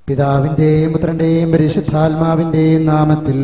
പിതാവിന്റെയും പുത്രന്റെയും പരിശുദ്ധാത്മാവിന്റെയും നാമത്തിൽ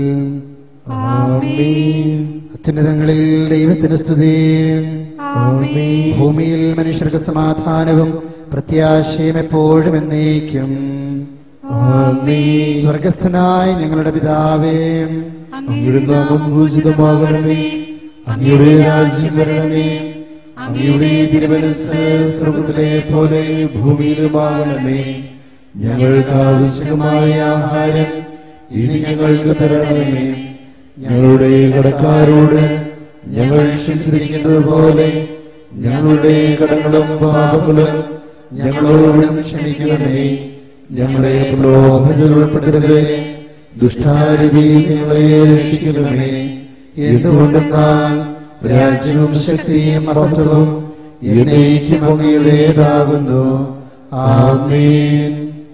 ആമേൻ അത്യുന്നതങ്ങളിൽ ദൈവത്തിന് സ്തുതി ആമേൻ ഭൂമിയിൽ മനുഷ്യർക്ക് സമാധാനവും പ്രത്യാശയും എപ്പോഴും എന്നേക്കും ആമേൻ സ്വർഗസ്ഥനായ ഞങ്ങളുടെ പിതാവേ അങ്ങയുടെ നാമം പൂജിതമാകണമേ അങ്ങയുടെ രാജ്യം വരണമേ അങ്ങയുടെ തിരുമനസ് സ്വർഗത്തിലെ പോലെ ഭൂമിയിലുമാകണമേ ഞങ്ങൾക്ക് ആവശ്യമായ ആഹാരം ഇനി ഞങ്ങൾക്ക് തരണമേ ഞങ്ങളുടെ കടക്കാരോട് ഞങ്ങൾ ക്ഷമിച്ചിരിക്കുന്നത് പോലെ ഞങ്ങളുടെ കടങ്ങളും പാപങ്ങളും ഞങ്ങളോടും ക്ഷമിക്കണമേ ഞങ്ങളെ പ്രലോഭനത്തിൽ ഉൾപ്പെടുത്തരുതേ ദുഷ്ടാരവിയിൽ ഞങ്ങളെ രക്ഷിക്കണമേ എന്തുകൊണ്ടെന്നാൽ രാജ്യവും ശക്തിയും മഹത്വവും എന്നേക്കും അങ്ങയുടേതാകുന്നു ആമേൻ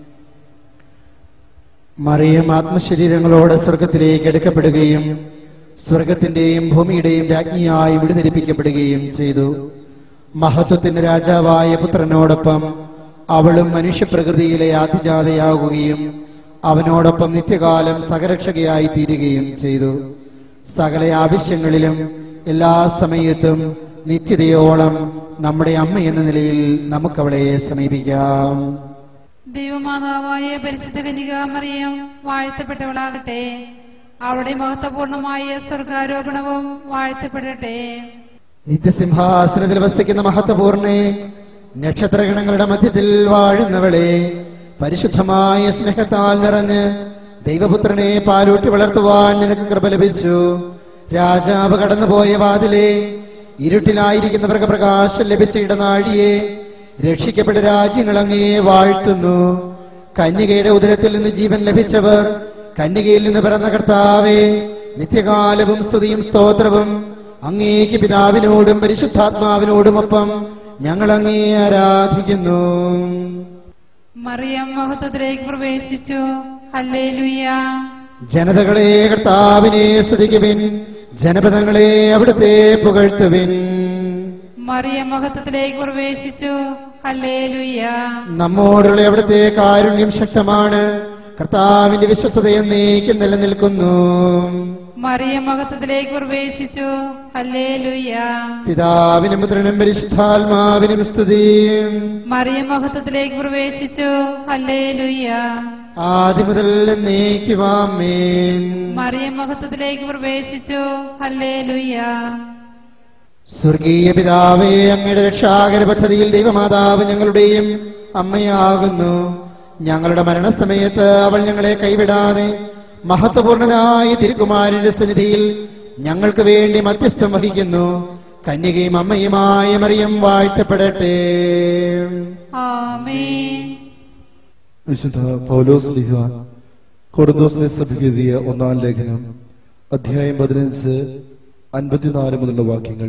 മറിയം ആത്മശരീരങ്ങളോട് സ്വർഗത്തിലേക്ക് എടുക്കപ്പെടുകയും സ്വർഗത്തിന്റെയും ഭൂമിയുടെയും രാജ്ഞിയായി വിടുതരിപ്പിക്കപ്പെടുകയും ചെയ്തു മഹത്വത്തിന്റെ രാജാവായ പുത്രനോടൊപ്പം അവളും മനുഷ്യപ്രകൃതിയിലെ ആദിജാതയാകുകയും അവനോടൊപ്പം നിത്യകാലം സഹരക്ഷകയായി തീരുകയും ചെയ്തു സകല ആവശ്യങ്ങളിലും എല്ലാ സമയത്തും നിത്യതയോളം നമ്മുടെ അമ്മ എന്ന നിലയിൽ നമുക്കവളെ സമീപിക്കാം ദൈവമാതാവായ പരിശുദ്ധ കന്യക മറിയം വാഴ്ത്തപ്പെട്ടവളാകട്ടെ അവളുടെ മഹത്വപൂർണമായ സ്വർഗാരോപണവും വാഴ്ത്തപ്പെടട്ടെ നിത്യസിംഹാസനത്തിൽ വസിക്കുന്ന മഹത്വപൂർണേ നക്ഷത്രഗണങ്ങളുടെ മധ്യത്തിൽ വാഴുന്നവളെ പരിശുദ്ധമായ സ്നേഹത്താൽ നിറഞ്ഞ് ദൈവപുത്രനെ പാലൂട്ടി വളർത്തുവാൻ നിനക്ക് കൃപ ലഭിച്ചു രാജാവ് കടന്നുപോയ വാതിലെ ഇരുട്ടിലായിരിക്കുന്നവർക്ക് പ്രകാശം ലഭിച്ച ഇടനാഴിയെ രക്ഷിക്കപ്പെട്ട രാജ്യങ്ങൾ അങ്ങേ വാഴ്ത്തുന്നു കന്യകയുടെ ഉദരത്തിൽ നിന്ന് ജീവൻ ലഭിച്ചവർ കന്യകയിൽ നിന്ന് പിറന്ന കർത്താവേ നിത്യകാലവും സ്തുതിയും സ്തോത്രവും അങ്ങേക്ക് പിതാവിനോടും പരിശുദ്ധാത്മാവിനോടുമൊപ്പം ഞങ്ങൾ അങ്ങേ ആരാധിക്കുന്നു മറിയം മഹത്വത്തിലേക്ക് പ്രവേശിച്ചു ഹല്ലേലൂയ ജനതകളെ കർത്താവിനെ സ്തുതിക്കുവിൻ ജനപദങ്ങളെ അവിടുത്തെ പുകഴ്ത്തുവിൻ മറിയം മഹത്വത്തിലേക്ക് പ്രവേശിച്ചു ഹല്ലേലൂയ നമ്മോടുള്ള അവിടുത്തെ കാരുണ്യം ശക്തമാണ് കർത്താവിന്റെ വിശ്വസത എന്നേക്കും നിലനിൽക്കുന്നു മറിയം മഹത്വത്തിലേക്ക് പ്രവേശിച്ചു ഹല്ലേലൂയ പിതാവിനും പുത്രനും പരിശുദ്ധാത്മാവിനും സ്തുതി മറിയം മഹത്വത്തിലേക്ക് പ്രവേശിച്ചു ഹല്ലേലൂയ ആദ്യം മുതൽ എന്നേക്കുവാമേൻ മറിയം മഹത്വത്തിലേക്ക് പ്രവേശിച്ചു ഹല്ലേലൂയ സ്വർഗീയ പിതാവേ അങ്ങയുടെ രക്ഷാകര പദ്ധതിയിൽ ദൈവമാതാവ് ഞങ്ങളുടെയും അമ്മയാകുന്നു ഞങ്ങളുടെ മരണസമയത്ത് അവൾ ഞങ്ങളെ കൈവിടാതെ മഹത്വപൂർണനായ തിരുക്കുമാരന്റെ സന്നിധിയിൽ ഞങ്ങൾക്ക് വേണ്ടി മധ്യസ്ഥം വഹിക്കുന്നു കന്യകയും അമ്മയുമായ മറിയം വാഴ്ത്തപ്പെടട്ടെ ആമേൻ വിശുദ്ധ പൗലോസ് ലിഹ കൊടുന്തോസിനെ സഭയ്ക്ക് എഴുതിയ ഒന്നാം ലേഖനം അധ്യായം പതിനഞ്ച് അൻപത്തിനാല് മുതലുള്ള വാക്യങ്ങൾ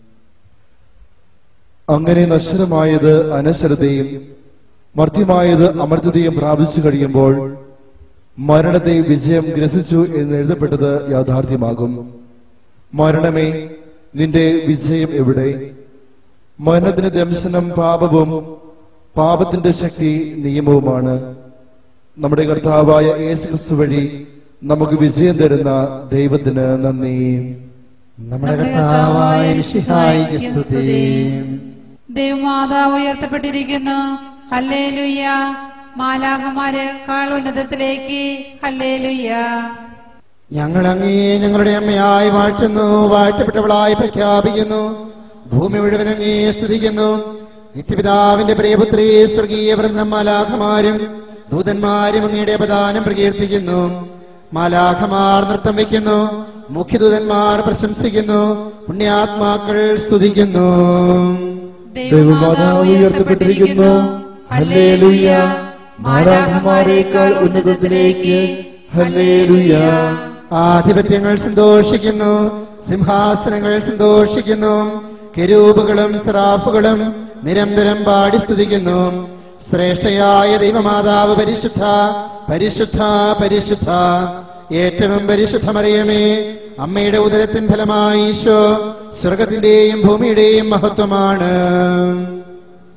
അങ്ങനെ നശ്വരമായത് അനശ്വരതയും മർത്യമായത് അമർത്യതയും പ്രാപിച്ചു കഴിയുമ്പോൾ മരണത്തെ വിജയം ഗ്രസിച്ചു എന്ന് എഴുതപ്പെട്ടത് യാഥാർത്ഥ്യമാകും മരണമേ നിന്റെ വിജയം എവിടെ മരണത്തിന്റെ ദംശനം പാപവും പാപത്തിന്റെ ശക്തി നിയമവുമാണ് നമ്മുടെ കർത്താവായ യേശു ക്രിസ്തു വഴി നമുക്ക് വിജയം തരുന്ന ദൈവത്തിന് നന്ദി നമ്മുടെ കർത്താവായ മിശിഹായിക്ക് സ്തുതി ദൈവമാതാവ് ഉയർത്തപ്പെട്ടിരിക്കുന്നു ഹല്ലേലൂയ മാലാഖമാര് കാൾ ഉന്നതത്തിലേക്ക് ഹല്ലേലൂയ ഞങ്ങൾ അങ്ങേ ഞങ്ങളുടെ അമ്മയായി വാഴ്ത്തുന്നു വാഴ്ത്തപ്പെട്ടവളായി പ്രഖ്യാപിക്കുന്നു ഭൂമി മുഴുവൻ അങ്ങേ സ്തുതിക്കുന്നു നിത്യപിതാവിന്റെ പ്രിയപുത്രി സ്വർഗീയ വൃന്ദം മാലാഖമാരും ദൂതന്മാരും അങ്ങയുടെ പ്രധാനം പ്രകീർത്തിക്കുന്നു മാലാഖമാർ നൃത്തം വയ്ക്കുന്നു മുഖ്യദൂതന്മാർ പ്രശംസിക്കുന്നു പുണ്യാത്മാക്കൾ സ്തുതിക്കുന്നു ദൈവമാതാവ് ഉയർത്തപ്പെട്ടിരിക്കുന്നു ഹല്ലേലൂയ മാലാഖമാരേക്കാൾ ഉന്നതത്തിലേക്ക് ഹല്ലേലൂയ ആധിപത്യങ്ങൾ സന്തോഷിക്കുന്നു സിംഹാസനങ്ങൾ സന്തോഷിക്കുന്നു കെരൂപുകളും സിറാഫുകളും നിരന്തരം പാടി സ്തുതിക്കുന്നു ശ്രേഷ്ഠയായ ദൈവമാതാവ് പരിശുദ്ധ പരിശുദ്ധ പരിശുദ്ധ ഏറ്റവും പരിശുദ്ധമറിയമേ അമ്മയുടെ ഉദരത്തിൻ ഫലമായി ഈശോ സ്വർഗത്തിന്റെയും ഭൂമിയുടെയും മഹത്വമാണ്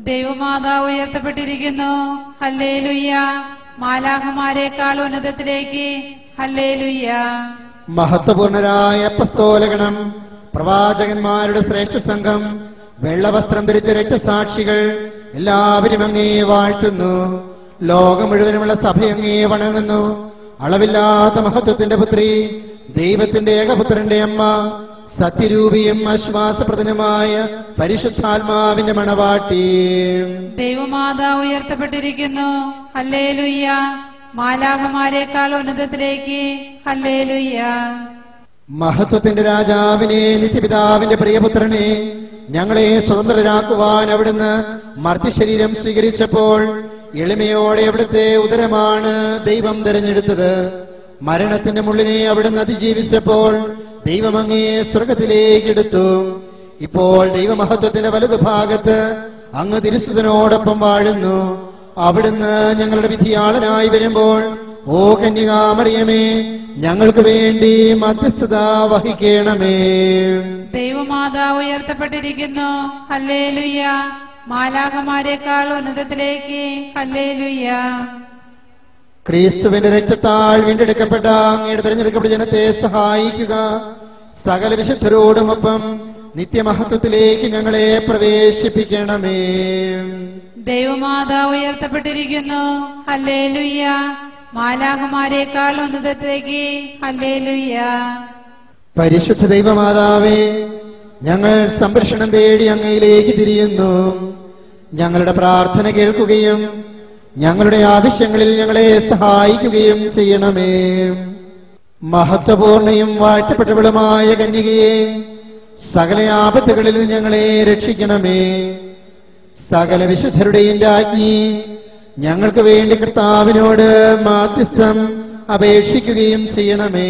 ദൈവമാതാവ് ഉയർത്തപ്പെട്ടിരിക്കുന്നു ഹല്ലേലുയ്യ മാലാഖമാരെക്കാൾ ഉന്നതത്തിലേക്ക് ഹല്ലേലുയ്യ മഹത്വപൂർണരായ അപ്പസ്തോലഗണം പ്രവാചകന്മാരുടെ ശ്രേഷ്ഠ സംഘം വെള്ളവസ്ത്രം ധരിച്ച രക്തസാക്ഷികൾ എല്ലാവരും അങ്ങേ വാഴ്ത്തുന്നു ലോകം മുഴുവനുമുള്ള സഭ അങ്ങേ വണങ്ങുന്നു അളവില്ലാത്ത മഹത്വത്തിന്റെ പുത്രി ദൈവത്തിന്റെ ഏകപുത്രന്റെ അമ്മ സത്യരൂപിയും ആശ്വാസപ്രദനുമായ പരിശുദ്ധാത്മാവിന്റെ മണവാട്ടി ദൈവമാതാവ് ഉയർത്തപ്പെട്ടിരിക്കുന്നു ഹല്ലേലുയ്യ മാലാഖമാരെക്കാൾ ഉന്നതത്തിലേക്ക് ഹല്ലേലുയ്യ മഹത്വത്തിന്റെ രാജാവിനെ നിത്യപിതാവിന്റെ പ്രിയപുത്രനെ ഞങ്ങളെ സ്വതന്ത്രരാക്കുവാൻ അവിടുന്ന് മർത്യശരീരം സ്വീകരിച്ചപ്പോൾ എളിമയോടെ അവിടുത്തെ ഉദരമാണ് ദൈവം തിരഞ്ഞെടുത്തത് മരണത്തിന്റെ മുള്ളിനെ അവിടുന്ന് അതിജീവിച്ചപ്പോൾ ദൈവം അങ്ങേ സ്വർഗത്തിലേക്ക് എടുത്തു ഇപ്പോൾ ദൈവമഹത്വത്തിന്റെ വലതുഭാഗത്ത് അങ്ങ് തിരുസുതനോടൊപ്പം വാഴുന്നു അവിടുന്ന് ഞങ്ങളുടെ വിധിയാളനായി വരുമ്പോൾ ഓ കന്യകാമറിയമേ ഞങ്ങൾക്ക് വേണ്ടി മധ്യസ്ഥത വഹിക്കണമേ ദൈവമാതാവ് ഉയർത്തപ്പെട്ടിരിക്കുന്നു ഹല്ലേലുയ്യ മാലാഖമാരെക്കാൾ ഉന്നതത്തിലേക്ക് ഹല്ലേലുയ്യ ക്രിസ്തുവിന്റെ രക്തത്താൽ വീണ്ടെടുക്കപ്പെട്ട അങ്ങയുടെ തിരഞ്ഞെടുക്കപ്പെട്ട ജനത്തെ സഹായിക്കുക സകല വിശുദ്ധരോടുമൊപ്പം നിത്യമഹത്വത്തിലേക്ക് ഞങ്ങളെ പ്രവേശിപ്പിക്കണമേ ദൈവമാതാവ് ഉയർത്തപ്പെട്ടിരിക്കുന്നു ഹല്ലേലുയ്യ മാലാഖമാരെക്കാൾ ഉന്നതത്തിലേക്ക് ഹല്ലേലുയ്യ പരിശുദ്ധ ദൈവമാതാവേ ഞങ്ങൾ സംരക്ഷണം തേടി അങ്ങയിലേക്ക് തിരിയുന്നു ഞങ്ങളുടെ പ്രാർത്ഥന കേൾക്കുകയും ഞങ്ങളുടെ ആവശ്യങ്ങളിൽ ഞങ്ങളെ സഹായിക്കുകയും ചെയ്യണമേ മഹത്വപൂർണയും വാഴ്ത്തപ്പെട്ടവളുമായ കന്യകയെ സകല ആപത്തുകളിൽ നിന്ന് ഞങ്ങളെ രക്ഷിക്കണമേ സകല വിശുദ്ധരുടെയും രാജ്ഞി ഞങ്ങൾക്ക് വേണ്ടി കർത്താവിനോട് മാധ്യസ്ഥം അപേക്ഷിക്കുകയും ചെയ്യണമേ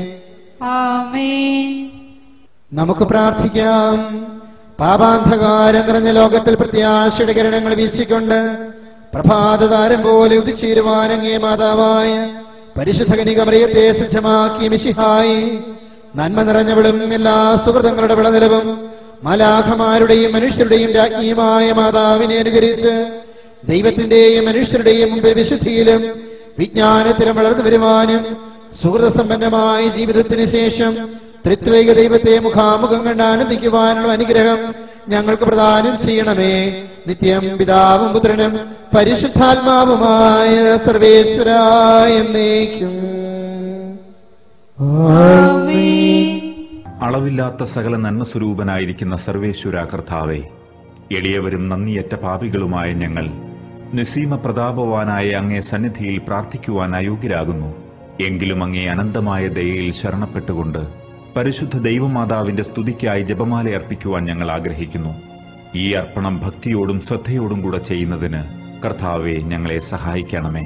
ആമേൻ നമുക്ക് പ്രാർത്ഥിക്കാം പാപാന്ധകാരം നിറഞ്ഞ ലോകത്തിൽ പ്രത്യാശയുടെ കിരണങ്ങൾ വീശിക്കൊണ്ട് പ്രഭാതതാരം പോലെ ഉദിച്ചേരുവാനങ്ങേ മാതാവായ പരിശുദ്ധ കനികമറിയത്തെ സജ്ജമാക്കി മിശിഹായി നന്മ നിറഞ്ഞവളും എല്ലാ സുഹൃതങ്ങളുടെ വിളനിലവും മലാഖമാരുടെയും മനുഷ്യരുടെയും രാജ്ഞിയുമായ മാതാവിനെ അനുകരിച്ച് ദൈവത്തിന്റെയും മനുഷ്യരുടെയും മുമ്പിൽ വിശുദ്ധിയിലും വിജ്ഞാനത്തിലും വളർന്നു വരുവാനും സുഹൃതസമ്പന്നമായ ജീവിതത്തിന് ശേഷം ത്രിത്വൈക ദൈവത്തെ മുഖാമുഖം കണ്ട് ആനന്ദിക്കുവാനുള്ള അനുഗ്രഹം ഞങ്ങൾക്ക് പ്രദാനം ചെയ്യണമേ നിത്യം പിതാവും പുത്രനും പരിശുദ്ധാത്മാവുമായ സർവേശ്വരായ എന്നേക്കും അളവില്ലാത്ത സകല നന്മസ്വരൂപനായിരിക്കുന്ന സർവേശ്വര കർത്താവെ എളിയവരും നന്ദിയറ്റ പാപികളുമായ ഞങ്ങൾ നിസീമ പ്രതാപവാനായ അങ്ങേ സന്നിധിയിൽ പ്രാർത്ഥിക്കുവാൻ അയോഗ്യരാകുന്നു എങ്കിലും അങ്ങേ അനന്തമായ ദയയിൽ ശരണപ്പെട്ടുകൊണ്ട് പരിശുദ്ധ ദൈവമാതാവിന്റെ സ്തുതിക്കായി ജപമാല അർപ്പിക്കുവാൻ ഞങ്ങൾ ആഗ്രഹിക്കുന്നു ഈ അർപ്പണം ഭക്തിയോടും ശ്രദ്ധയോടും കൂടെ ചെയ്യുന്നതിന് കർത്താവെ ഞങ്ങളെ സഹായിക്കണമേ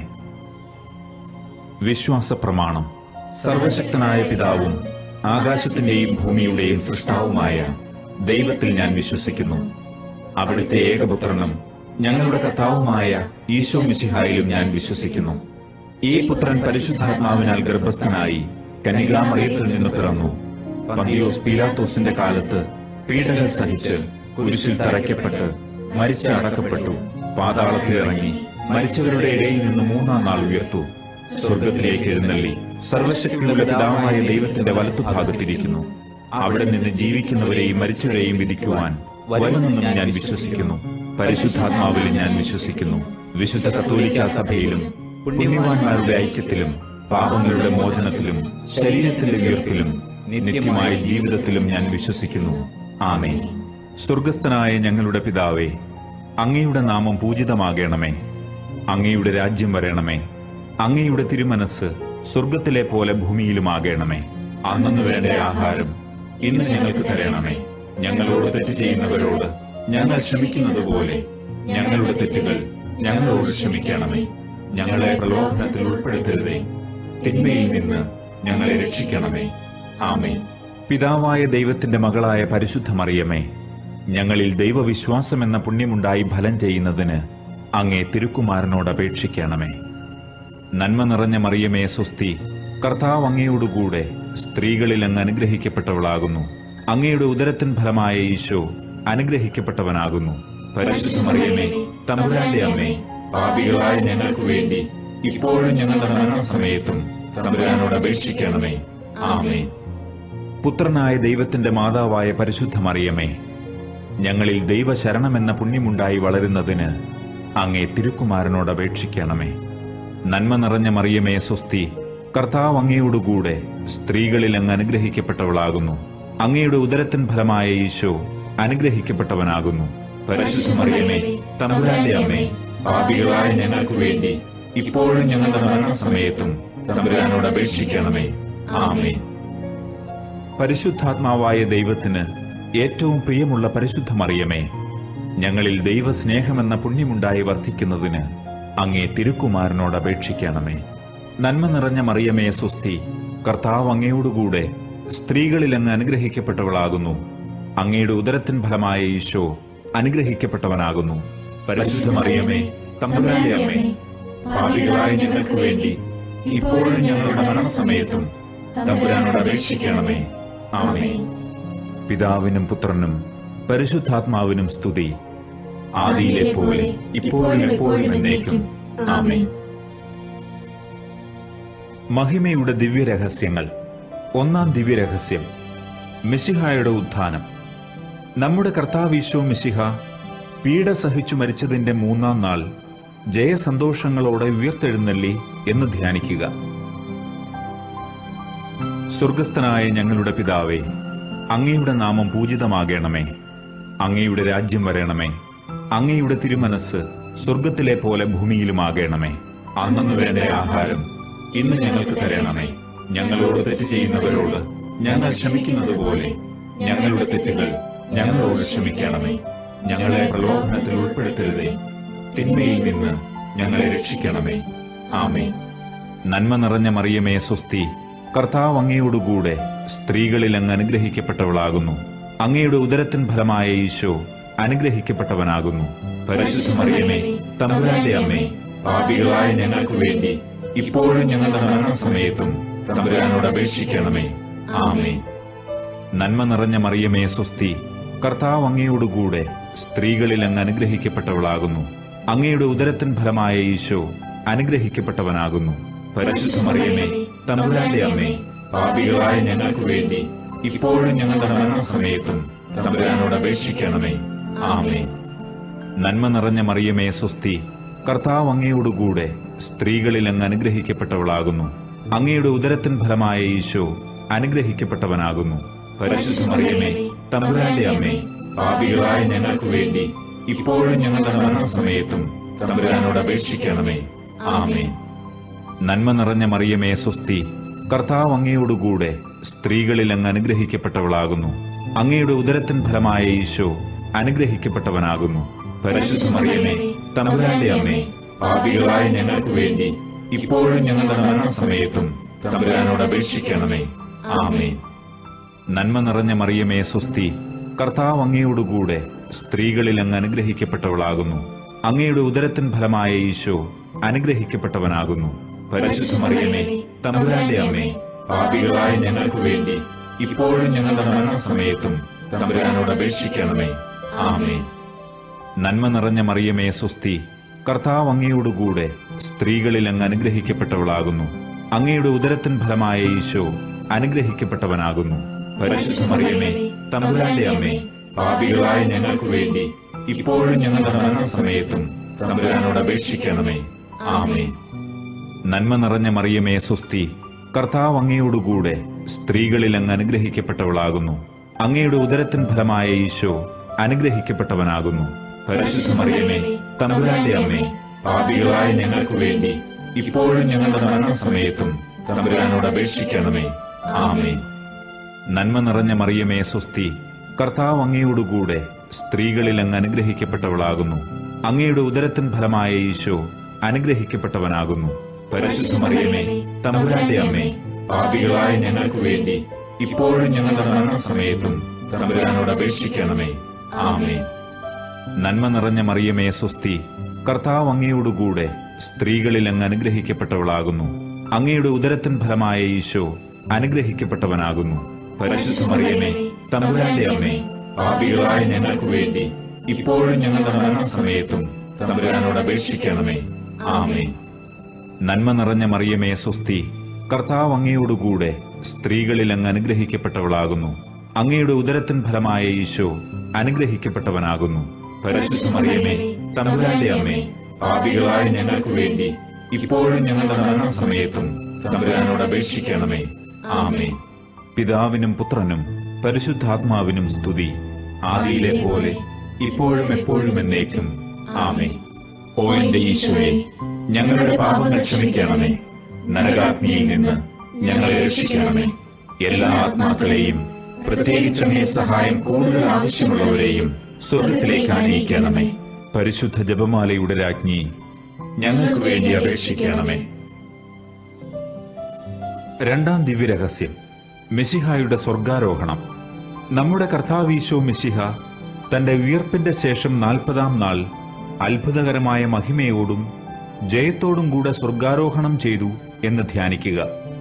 വിശ്വാസ പ്രമാണം സർവശക്തനായ പിതാവും ആകാശത്തിന്റെയും ഭൂമിയുടെയും സൃഷ്ടാവുമായ ദൈവത്തിൽ ഞാൻ വിശ്വസിക്കുന്നു അവിടുത്തെ ഏകപുത്രനും ഞങ്ങളുടെ കർത്താവുമായ ഈശോ മിശിഹായിലും ഞാൻ വിശ്വസിക്കുന്നു ഈ പുത്രൻ പരിശുദ്ധാത്മാവിനാൽ ഗർഭസ്ഥനായി കന്യകാമറിയത്തിൽ നിന്ന് പിറന്നു പന്തിയോസ് പീലാത്തോസിന്റെ കാലത്ത് പീഡകൾ സഹിച്ച് കുരിശിൽ തറയ്ക്കപ്പെട്ട് മരിച്ച് അടക്കപ്പെട്ടു പാതാളത്തിൽ ഇറങ്ങി മരിച്ചവരുടെ ഇടയിൽ നിന്ന് മൂന്നാം നാൾ ഉയർത്തു സ്വർഗത്തിലേക്ക് എഴുന്നള്ളി സർവശക്തിയുള്ള പിതാവായ ദൈവത്തിന്റെ വലത്തുഭാഗത്തിരിക്കുന്നു അവിടെ നിന്ന് ജീവിക്കുന്നവരെയും മരിച്ചവരെയും വിധിക്കുവാൻ വരുമെന്നും ഞാൻ വിശ്വസിക്കുന്നു പരിശുദ്ധാത്മാവിലും ഞാൻ വിശ്വസിക്കുന്നു വിശുദ്ധ കത്തോലിക്ക സഭയിലും പുണ്യവാന്മാരുടെ ഐക്യത്തിലും പാപങ്ങളുടെ മോചനത്തിലും ശരീരത്തിന്റെ ഉയർപ്പിലും നിത്യമായ ജീവിതത്തിലും ഞാൻ വിശ്വസിക്കുന്നു ആമേൻ സ്വർഗസ്ഥനായ ഞങ്ങളുടെ പിതാവേ അങ്ങയുടെ നാമം പൂജിതമാകണമേ അങ്ങയുടെ രാജ്യം വരണമേ അങ്ങയുടെ തിരുമനസ് സ്വർഗത്തിലെ പോലെ ഭൂമിയിലുമാകണമേ അന്നു വേണ്ട ആഹാരം ഇന്ന് ഞങ്ങൾക്ക് തരണമേ ഞങ്ങളോട് തെറ്റ് ചെയ്യുന്നവരോട് ഞങ്ങൾ ക്ഷമിക്കുന്നത് പോലെ ഞങ്ങളുടെ തെറ്റുകൾ ഞങ്ങളോട് ക്ഷമിക്കണമേ ഞങ്ങളെ പ്രലോഭനത്തിൽ ഉൾപ്പെടുത്തരുതേ തിന്മയിൽ നിന്ന് ഞങ്ങളെ രക്ഷിക്കണമേ ആമേ പിതാവായ ദൈവത്തിന്റെ മകളായ പരിശുദ്ധ മറിയമേ ഞങ്ങളിൽ ദൈവവിശ്വാസം എന്ന പുണ്യമുണ്ടായി ഫലം ചെയ്യുന്നതിന് അങ്ങേ തിരുക്കുമാരനോട് അപേക്ഷിക്കണമേ നന്മ നിറഞ്ഞ മറിയമേ സ്വസ്തി കർത്താവ് അങ്ങയോടുകൂടെ സ്ത്രീകളിൽ അങ്ങ് അനുഗ്രഹിക്കപ്പെട്ടവളാകുന്നു അങ്ങയുടെ ഉദരത്തിൻ ഫലമായ ഈശോ അനുഗ്രഹിക്കപ്പെട്ടവനാകുന്നു പരിശുദ്ധമറിയമേ തമ്പുരാന്റെ അമ്മേ പാപികളായ ഞങ്ങൾക്ക് വേണ്ടി ഇപ്പോഴും ഞങ്ങളുടെ മരണസമയത്തും തമ്പുരാനോട് അപേക്ഷിക്കണമേ ആമേ പുത്രനായ ദൈവത്തിന്റെ മാതാവായ പരിശുദ്ധ മറിയമേ ഞങ്ങളിൽ ദൈവശരണമെന്ന പുണ്യമുണ്ടായി വളരുന്നതിന് അങ്ങേ തിരുക്കുമാരനോട് അപേക്ഷിക്കണമേ നന്മ നിറഞ്ഞ മറിയമേ സ്വസ്തി കർത്താവ് അങ്ങയോടുകൂടെ സ്ത്രീകളിൽ അങ്ങ് അനുഗ്രഹിക്കപ്പെട്ടവളാകുന്നു അങ്ങയുടെ ഉദരത്തിൻ ഫലമായ ഈശോ അനുഗ്രഹിക്കപ്പെട്ടവനാകുന്നു പരിശുദ്ധ മറിയമേ തമ്പുരാന്റെ അമ്മേ പാപികളായ ഞങ്ങൾക്ക് വേണ്ടി ഇപ്പോഴും ഞങ്ങളുടെ മരണസമയത്തും തമ്പുരാനോട് അപേക്ഷിക്കണമേ ആമേ പരിശുദ്ധാത്മാവായ ദൈവത്തിന് ഏറ്റവും പ്രിയമുള്ള പരിശുദ്ധ മറിയമേ ഞങ്ങളിൽ ദൈവസ്നേഹമെന്ന പുണ്യമുണ്ടായി വർദ്ധിക്കുന്നതിന് അങ്ങേ തിരുക്കുമാരനോട് അപേക്ഷിക്കണമേ നന്മ നിറഞ്ഞ മറിയമേ സുസ്തി കർത്താവ് അങ്ങയോടുകൂടെ സ്ത്രീകളിൽ അങ്ങ് അനുഗ്രഹിക്കപ്പെട്ടവളാകുന്നു അങ്ങയുടെ ഉദരത്തിൻ ഫലമായ ഈശോ അനുഗ്രഹിക്കപ്പെട്ടവനാകുന്നു പരിശുദ്ധ മറിയമേ തമ്പുരാന്റെ അമ്മേ പാപികളായ ഞങ്ങൾക്ക് വേണ്ടി ഇപ്പോഴും ഞങ്ങളുടെ മരണസമയത്തും തമ്പുരാനോട് അപേക്ഷിക്കണമേ ആമേ പിതാവിനും പുത്രനും പരിശുദ്ധാത്മാവിനും സ്തുതി ആദിയിലെ പോലെ ഇപ്പോഴും എപ്പോഴും എന്നേക്കും ആമേ മഹിമയുടെ ദിവ്യരഹസ്യങ്ങൾ ഒന്നാം ദിവ്യരഹസ്യം മിശിഹായുടെ ഉത്ഥാനം നമ്മുടെ കർത്താവീശോ മിശിഹ പീഡ സഹിച്ചു മരിച്ചതിന്റെ മൂന്നാം നാൾ ജയസന്തോഷങ്ങളോടെ ഉയർത്തെഴുന്നള്ളി എന്ന് ധ്യാനിക്കുക സ്വർഗസ്ഥനായ ഞങ്ങളുടെ പിതാവേ അങ്ങയുടെ നാമം പൂജിതമാകണമേ അങ്ങയുടെ രാജ്യം വരണമേ അങ്ങയുടെ തിരുമനസ് സ്വർഗത്തിലെ പോലെ ഭൂമിയിലുമാകണമേ അന്നു വേണ്ട ആഹാരം ഇന്ന് ഞങ്ങൾക്ക് തരണമേ ഞങ്ങളോട് തെറ്റ് ചെയ്യുന്നവരോട് ഞങ്ങൾ ക്ഷമിക്കുന്നത് പോലെ ഞങ്ങളുടെ തെറ്റുകൾ ഞങ്ങളോട് ക്ഷമിക്കണമേ ഞങ്ങളെ പ്രലോഭനത്തിൽ ഉൾപ്പെടുത്തരുതേ തിന്മയിൽ നിന്ന് ഞങ്ങളെ രക്ഷിക്കണമേ ആമേ നന്മ നിറഞ്ഞ മറിയമേ സ്വസ്തി കർത്താവ് അങ്ങയോടുകൂടെ സ്ത്രീകളിൽ അങ്ങ് അനുഗ്രഹിക്കപ്പെട്ടവളാകുന്നു അങ്ങയുടെ ഉദരത്തിൻ ഫലമായ ഈശോ അനുഗ്രഹിക്കപ്പെട്ടവനാകുന്നു പരിശുദ്ധ മറിയമേ തമ്പുരാന്റെ അമ്മേ പാപികളായ ഞങ്ങൾക്ക് വേണ്ടി ഇപ്പോഴും ഞങ്ങളുടെ മരണസമയത്തും തമ്പുരാനോട് അപേക്ഷിക്കണമേ ആമേ നന്മ നിറഞ്ഞ മറിയമേ സ്വസ്തി കർത്താവ് അങ്ങയോടുകൂടെ സ്ത്രീകളിൽ അങ്ങ് അനുഗ്രഹിക്കപ്പെട്ടവളാകുന്നു അങ്ങയുടെ ഉദരത്തിൻ ഫലമായ ഈശോ അനുഗ്രഹിക്കപ്പെട്ടവനാകുന്നു പരിശുദ്ധ മറിയമേ തമ്പുരാന്റെ അമ്മേ പാപികളായ ഞങ്ങൾക്ക് വേണ്ടി ഇപ്പോഴും ഞങ്ങളുടെ മരണസമയത്തും തമ്പുരാനോട് അപേക്ഷിക്കണമേ ആമേ നന്മ നിറഞ്ഞ മറിയമേ സ്വസ്തി കർത്താവ് അങ്ങയോടുകൂടെ സ്ത്രീകളിൽ അങ്ങ് അനുഗ്രഹിക്കപ്പെട്ടവളാകുന്നു അങ്ങയുടെ ഉദരത്തിൻ ഫലമായ ഈശോ അനുഗ്രഹിക്കപ്പെട്ടവനാകുന്നു പരിശുദ്ധ മറിയമേ തമ്പുരാന്റെ അമ്മേ പാപികളായ ഞങ്ങൾക്ക് വേണ്ടി ഇപ്പോഴും ഞങ്ങളുടെ മരണസമയത്തും തമ്പുരാനോട് അപേക്ഷിക്കണമേ ആമേ നന്മ നിറഞ്ഞ മറിയമേ സ്വസ്തി കർത്താവ് അങ്ങയോടുകൂടെ സ്ത്രീകളിൽ അങ്ങ് അനുഗ്രഹിക്കപ്പെട്ടവളാകുന്നു അങ്ങയുടെ ഉദരത്തിൻ ഫലമായ ഈശോ അനുഗ്രഹിക്കപ്പെട്ടവനാകുന്നു പരിശുദ്ധ മറിയമേ തമ്പുരാന്റെ അമ്മേ പാപികളായ ഞങ്ങൾക്ക് വേണ്ടി ഇപ്പോഴും ഞങ്ങളുടെ മരണസമയത്തും തമ്പുരാനോട് അപേക്ഷിക്കണമേ ആമേ നന്മ നിറഞ്ഞ മറിയമേ സ്വസ്തി കർത്താവ് അങ്ങയോടുകൂടെ സ്ത്രീകളിൽ അങ്ങ് അനുഗ്രഹിക്കപ്പെട്ടവളാകുന്നു അങ്ങയുടെ ഉദരത്തിൻ ഫലമായ ഈശോ അനുഗ്രഹിക്കപ്പെട്ടവനാകുന്നു പരിശുദ്ധ മറിയമേ തമ്പുരാന്റെ അമ്മേ പാപികളായ ഞങ്ങൾക്ക് വേണ്ടി ഇപ്പോഴും ഞങ്ങളുടെ മരണസമയത്തും തമ്പുരാനോട് അപേക്ഷിക്കണമേ ആമേ നന്മ നിറഞ്ഞ മറിയമേ സ്വസ്തി കർത്താവ് അങ്ങയോടുകൂടെ സ്ത്രീകളിൽ അങ്ങ് അനുഗ്രഹിക്കപ്പെട്ടവളാകുന്നു അങ്ങയുടെ ഉദരത്തിൻ ഫലമായ ഈശോ അനുഗ്രഹിക്കപ്പെട്ടവനാകുന്നു പരിശുദ്ധ മറിയമേ തമ്പുരാന്റെ അമ്മേ പാപികളായ ഞങ്ങൾക്ക് വേണ്ടി ഇപ്പോഴും ഞങ്ങളുടെ മരണസമയത്തും തമ്പുരാനോട് അപേക്ഷിക്കണമേ ആമേ നന്മ നിറഞ്ഞ മറിയമേ സ്വസ്തി കർത്താവ് അങ്ങയോടുകൂടെ സ്ത്രീകളിൽ അങ്ങ് അനുഗ്രഹിക്കപ്പെട്ടവളാകുന്നു അങ്ങയുടെ ഉദരത്തിൻ ഫലമായ ഈശോ അനുഗ്രഹിക്കപ്പെട്ടവനാകുന്നു പരിശുദ്ധ മറിയമേ തമ്പുരാന്റെ അമ്മേ പാപികളായ ഞങ്ങൾക്ക് വേണ്ടി ഇപ്പോഴും ഞങ്ങളുടെ മരണസമയത്തും തമ്പുരാനോട് അപേക്ഷിക്കണമേ ആമേ നന്മ നിറഞ്ഞ മറിയമേ സ്വസ്തി കർത്താവ് അങ്ങയോടുകൂടെ സ്ത്രീകളിൽ അങ്ങ് അനുഗ്രഹിക്കപ്പെട്ടവളാകുന്നു അങ്ങയുടെ ഉദരത്തിൻ ഫലമായ ഈശോ അനുഗ്രഹിക്കപ്പെട്ടവനാകുന്നു പരിശുദ്ധ മറിയമേ തമ്പുരാന്റെ അമ്മേ പാപികളായ ഞങ്ങൾക്ക് വേണ്ടി ഇപ്പോഴും ഞങ്ങളുടെ മരണസമയത്തും തമ്പുരാനോട് അപേക്ഷിക്കണമേ ആമേ നന്മ നിറഞ്ഞ മറിയമേ സ്വസ്തി കർത്താവ് അങ്ങയോടുകൂടെ സ്ത്രീകളിൽ അങ്ങ് അനുഗ്രഹിക്കപ്പെട്ടവളാകുന്നു അങ്ങയുടെ ഉദരത്തിൻ ഫലമായ ഈശോ അനുഗ്രഹിക്കപ്പെട്ടവനാകുന്നു പരിശുദ്ധ മറിയമേ തമ്പുരാന്റെ അമ്മേ പാപികളായ ഞങ്ങൾക്ക് വേണ്ടി ഇപ്പോഴും ഞങ്ങളുടെ മരണസമയത്തും തമ്പുരാനോട് അപേക്ഷിക്കണമേ ആമേൻ നന്മ നിറഞ്ഞ മറിയമേ സ്വസ്തി കർത്താവ് അങ്ങയോടുകൂടെ സ്ത്രീകളിൽ അങ്ങ് അനുഗ്രഹിക്കപ്പെട്ടവളാകുന്നു അങ്ങയുടെ ഉദരത്തിൻ ഫലമായ ഈശോ അനുഗ്രഹിക്കപ്പെട്ടവനാകുന്നു പരിശുദ്ധ മറിയമേ തമ്പുരാന്റെ അമ്മേ പാപികളായ ഞങ്ങൾക്ക് വേണ്ടി ഇപ്പോഴും ഞങ്ങളുടെ മരണസമയത്തും തമ്പുരാനോട് അപേക്ഷിക്കണമേ ആമേൻ പിതാവിനും പുത്രനും പരിശുദ്ധാത്മാവിനും സ്തുതി ആദിയിലെ പോലെ ഇപ്പോഴും എപ്പോഴും എന്നേക്കും ആമേ ഓ എന്റെ ഈശോയെ ഞങ്ങളുടെ പാപങ്ങൾ ക്ഷമിക്കണമേ നരകാഗ്നിയിൽ നിന്ന് ഞങ്ങളെ രക്ഷിക്കണമേ എല്ലാ ആത്മാക്കളെയും പ്രത്യേകിച്ച് അങ്ങേ സഹായം കൂടുതൽ ആവശ്യമുള്ളവരെയും സ്വർഗത്തിലേക്ക് ആനയിക്കണമേ പരിശുദ്ധ ജപമാലയുടെ രാജ്ഞി ഞങ്ങൾക്ക് വേണ്ടി അപേക്ഷിക്കണമേ രണ്ടാം ദിവ്യരഹസ്യം മെസ്സിഹായുടെ സ്വർഗാരോഹണം നമ്മുടെ കർത്താവീശോ മെസ്സിഹ തന്റെ ഉയർപ്പിന്റെ ശേഷം നാൽപ്പതാം നാൾ അത്ഭുതകരമായ മഹിമയോടും ജയത്തോടും കൂടെ സ്വർഗാരോഹണം ചെയ്തു എന്ന് ധ്യാനിക്കുക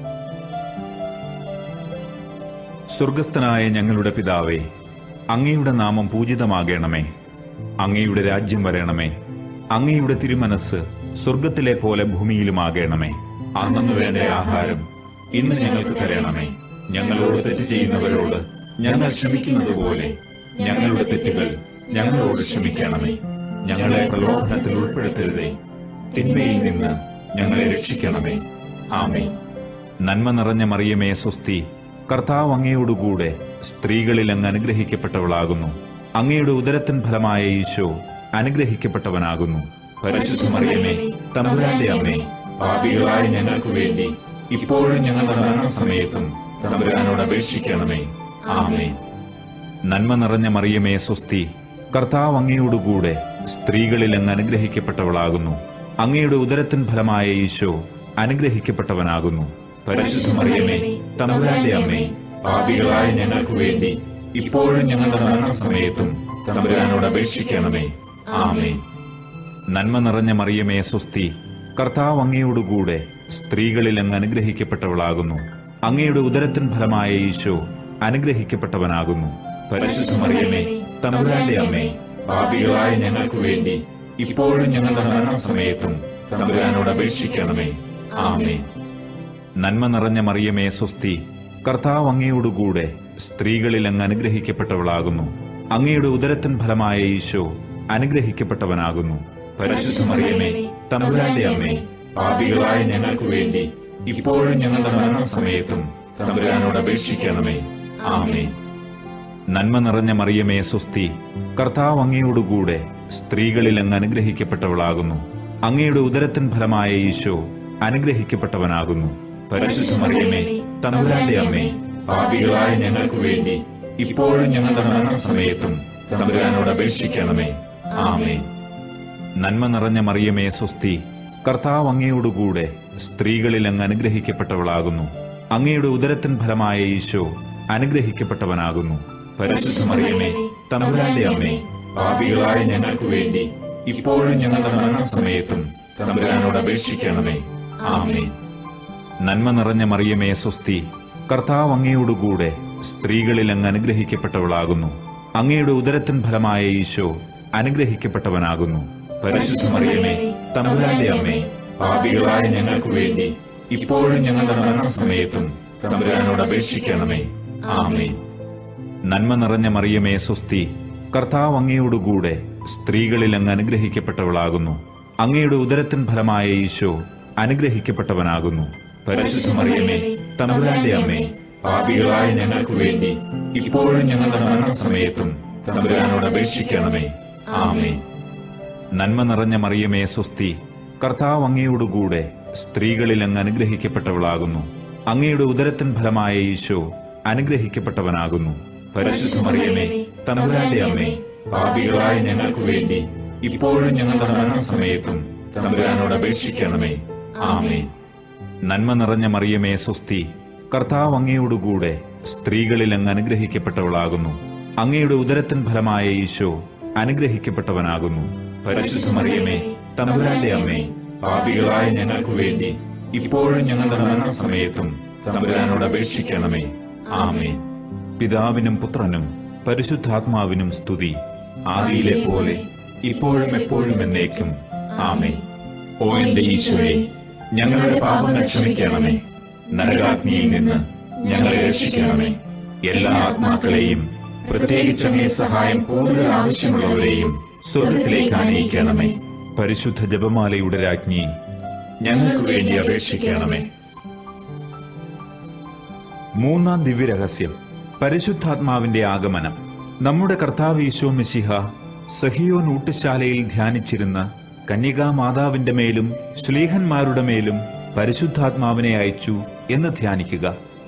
സ്വർഗസ്ഥനായ ഞങ്ങളുടെ പിതാവേ അങ്ങയുടെ നാമം പൂജിതമാകണമേ അങ്ങയുടെ രാജ്യം വരണമേ അങ്ങയുടെ തിരുമനസ് സ്വർഗത്തിലെ പോലെ ഭൂമിയിലുമാകണമേ അന്നു വേണ്ട ആഹാരം ഇന്ന് ഞങ്ങൾക്ക് തരണമേ ഞങ്ങളോട് തെറ്റ് ചെയ്യുന്നവരോട് ഞങ്ങൾ ക്ഷമിക്കുന്നത് പോലെ ഞങ്ങളുടെ തെറ്റുകൾ ഞങ്ങളോട് ക്ഷമിക്കണമേ ഞങ്ങളെ പ്രലോഭനത്തിൽ ഉൾപ്പെടുത്തരുതേ തിന്മയിൽ നിന്ന് ഞങ്ങളെ രക്ഷിക്കണമേ ആമേ നന്മ നിറഞ്ഞ മറിയമേ സ്വസ്തി കർത്താവ് അങ്ങയോടുകൂടെ സ്ത്രീകളിൽ അങ്ങ് അനുഗ്രഹിക്കപ്പെട്ടവളാകുന്നു അങ്ങയുടെ ഉദരത്തിൻ ഫലമായ ഈശോ അനുഗ്രഹിക്കപ്പെട്ടവനാകുന്നു പരിശുദ്ധ മറിയമേ തമ്പുരാന്റെ അമ്മേ പാപികളായ ഞങ്ങൾക്ക് വേണ്ടി ഇപ്പോഴും ഞങ്ങളുടെ മരണസമയത്തും തമ്പുരാനോട് അപേക്ഷിക്കണമേ ആമേ നന്മ നിറഞ്ഞ മറിയമേ സ്വസ്തി കർത്താവ് അങ്ങയോടുകൂടെ സ്ത്രീകളിൽ അങ്ങ് അനുഗ്രഹിക്കപ്പെട്ടവളാകുന്നു അങ്ങയുടെ ഉദരത്തിൻ ഫലമായ ഈശോ അനുഗ്രഹിക്കപ്പെട്ടവനാകുന്നു പരിശുദ്ധ മറിയമേ തമ്പുരാന്റെ അമ്മേ പാപികളായ ഞങ്ങൾക്ക് വേണ്ടി ഇപ്പോഴും ഞങ്ങളുടെ മരണസമയത്തും തമ്പുരാനോട് അപേക്ഷിക്കണമേ ആമേ നന്മ നിറഞ്ഞ മറിയമേ സ്വസ്തി കർത്താവ് അങ്ങയോടുകൂടെ സ്ത്രീകളിൽ അങ്ങ് അനുഗ്രഹിക്കപ്പെട്ടവളാകുന്നു അങ്ങയുടെ ഉദരത്തിൻ ഫലമായ ഈശോ അനുഗ്രഹിക്കപ്പെട്ടവനാകുന്നു പരിശുദ്ധ മറിയമേ തമ്പുരാന്റെ അമ്മേ പാപികളായ ഞങ്ങൾക്ക് വേണ്ടി ഇപ്പോഴും ഞങ്ങളുടെ മരണസമയത്തും തമ്പുരാനോട് അപേക്ഷിക്കണമേ ആമേ നന്മ നിറഞ്ഞ മറിയമേ സ്വസ്തി കർത്താവ് അങ്ങയോടുകൂടെ സ്ത്രീകളിൽ അങ്ങ് അനുഗ്രഹിക്കപ്പെട്ടവളാകുന്നു അങ്ങയുടെ ഉദരത്തിൻ ഫലമായ ഈശോ അനുഗ്രഹിക്കപ്പെട്ടവനാകുന്നു പരിശുദ്ധ മറിയമേ തമ്പുരാന്റെ അമ്മേ പാപികളായ ഞങ്ങൾക്ക് വേണ്ടി ഇപ്പോഴും ഞങ്ങളുടെ മരണസമയത്തും തമ്പുരാനോട് അപേക്ഷിക്കണമേ ആമേ നന്മ നിറഞ്ഞ മറിയമേ സ്വസ്തി കർത്താവ് അങ്ങയോടുകൂടെ സ്ത്രീകളിൽ അങ്ങ് അനുഗ്രഹിക്കപ്പെട്ടവളാകുന്നു അങ്ങയുടെ ഉദരത്തിൻ ഫലമായ ഈശോ അനുഗ്രഹിക്കപ്പെട്ടവനാകുന്നു പരിശുദ്ധ മറിയമേ തമ്പുരാന്റെ അമ്മേ പാപികളായ ഞങ്ങൾക്ക് വേണ്ടി ഇപ്പോഴും ഞങ്ങളുടെ മരണസമയത്തും തമ്പുരാനോട് അപേക്ഷിക്കണമേ ആമേ നന്മ നിറഞ്ഞ മറിയമേ സ്വസ്തി കർത്താവ് അങ്ങയോടുകൂടെ സ്ത്രീകളിൽ അങ്ങ് അനുഗ്രഹിക്കപ്പെട്ടവളാകുന്നു അങ്ങയുടെ ഉദരത്തിൻ ഫലമായ ഈശോ അനുഗ്രഹിക്കപ്പെട്ടവനാകുന്നു പരിശുദ്ധ മറിയമേ തമ്പുരാന്റെ അമ്മേ പാപികളായ ഞങ്ങൾക്ക് വേണ്ടി ഇപ്പോഴും ഞങ്ങളുടെ മരണസമയത്തും തമ്പുരാനോട് അപേക്ഷിക്കണമേ ആമേ നന്മ നിറഞ്ഞ മറിയമേ സ്വസ്തി കർത്താവ് അങ്ങയോടുകൂടെ സ്ത്രീകളിൽ അങ്ങ് അനുഗ്രഹിക്കപ്പെട്ടവളാകുന്നു അങ്ങയുടെ ഉദരത്തിൻ ഫലമായ ഈശോ അനുഗ്രഹിക്കപ്പെട്ടവനാകുന്നു പരിശുദ്ധ മറിയമേ തമ്പുരാന്റെ അമ്മേ പാപികളായ ഞങ്ങൾക്ക് വേണ്ടി ഇപ്പോഴും ഞങ്ങളുടെ മരണസമയത്തും തമ്പുരാനോട് അപേക്ഷിക്കണമേ ആമേ നന്മ നിറഞ്ഞ മറിയമേ സ്വസ്തി കർത്താവ് അങ്ങയോടുകൂടെ സ്ത്രീകളിൽ അങ്ങ് അനുഗ്രഹിക്കപ്പെട്ടവളാകുന്നു അങ്ങയുടെ ഉദരത്തിൻ ഫലമായ ഈശോ അനുഗ്രഹിക്കപ്പെട്ടവനാകുന്നു പരിശുദ്ധ മറിയമേ തമ്പുരാന്റെ അമ്മേ പാപികളായ ഞങ്ങൾക്ക് വേണ്ടി ഇപ്പോഴും ഞങ്ങളുടെ മരണസമയത്തും തമ്പുരാനോട് അപേക്ഷിക്കണമേ ആമേ നന്മ നിറഞ്ഞ മറിയമേ സ്വസ്തി കർത്താവ് അങ്ങയോടുകൂടെ സ്ത്രീകളിൽ അങ്ങ് അനുഗ്രഹിക്കപ്പെട്ടവളാകുന്നു അങ്ങയുടെ ഉദരത്തിൻ ഫലമായ ഈശോ അനുഗ്രഹിക്കപ്പെട്ടവനാകുന്നു പരിശുദ്ധ മറിയമേ തമ്പുരാന്റെ അമ്മേ പാപികളായ ഞങ്ങൾക്ക് വേണ്ടി ഇപ്പോഴും ഞങ്ങളുടെ മരണസമയത്തും തമ്പുരാനോട് അപേക്ഷിക്കണമേ ആമേ നന്മ നിറഞ്ഞ മറിയമേ സ്വസ്തി കർത്താവ് അങ്ങയോടുകൂടെ സ്ത്രീകളിൽ അങ്ങ് അനുഗ്രഹിക്കപ്പെട്ടവളാകുന്നു അങ്ങയുടെ ഉദരത്തിൻ ഫലമായ ഈശോ അനുഗ്രഹിക്കപ്പെട്ടവനാകുന്നു പരിശുദ്ധ മറിയമേ തമ്പുരാന്റെ അമ്മേ പാപികളായ ഞങ്ങൾക്ക് വേണ്ടി ഇപ്പോഴും ഞങ്ങളുടെ മരണസമയത്തും തമ്പുരാനോട് അപേക്ഷിക്കണമേ ആമേ പിതാവിനും പുത്രനും പരിശുദ്ധാത്മാവിനും സ്തുതി ആദിയിലെ പോലെ ഇപ്പോഴും എപ്പോഴും എന്നേക്കും ആമേ ഓ എന്റെ ഈശോയെ ഞങ്ങളുടെ പാപങ്ങൾ ക്ഷമിക്കണമേ നരകാഗ്നിയിൽ നിന്ന് ഞങ്ങളെ രക്ഷിക്കണമേ എല്ലാ ആത്മാക്കളെയും പ്രത്യേകിച്ച് അങ്ങേ സഹായം കൂടുതൽ ആവശ്യമുള്ളവരെയും സ്വർഗത്തിലേക്ക് ആനയിക്കണമേ പരിശുദ്ധ ജപമാലയുടെ രാജ്ഞി ഞങ്ങൾക്ക് വേണ്ടി അപേക്ഷിക്കണമേ മൂന്നാം ദിവ്യരഹസ്യം പരിശുദ്ധാത്മാവിന്റെ ആഗമനം നമ്മുടെ കർത്താവ് ഈശോ മിശിഹ സഹിയോൻ ഊട്ടുശാലയിൽ ധ്യാനിച്ചിരുന്ന കന്യകാ മാതാവിന്റെ മേലും ശ്ലീഹന്മാരുടെ മേലും പരിശുദ്ധാത്മാവിനെ അയച്ചു എന്ന് ധ്യാനിക്കുക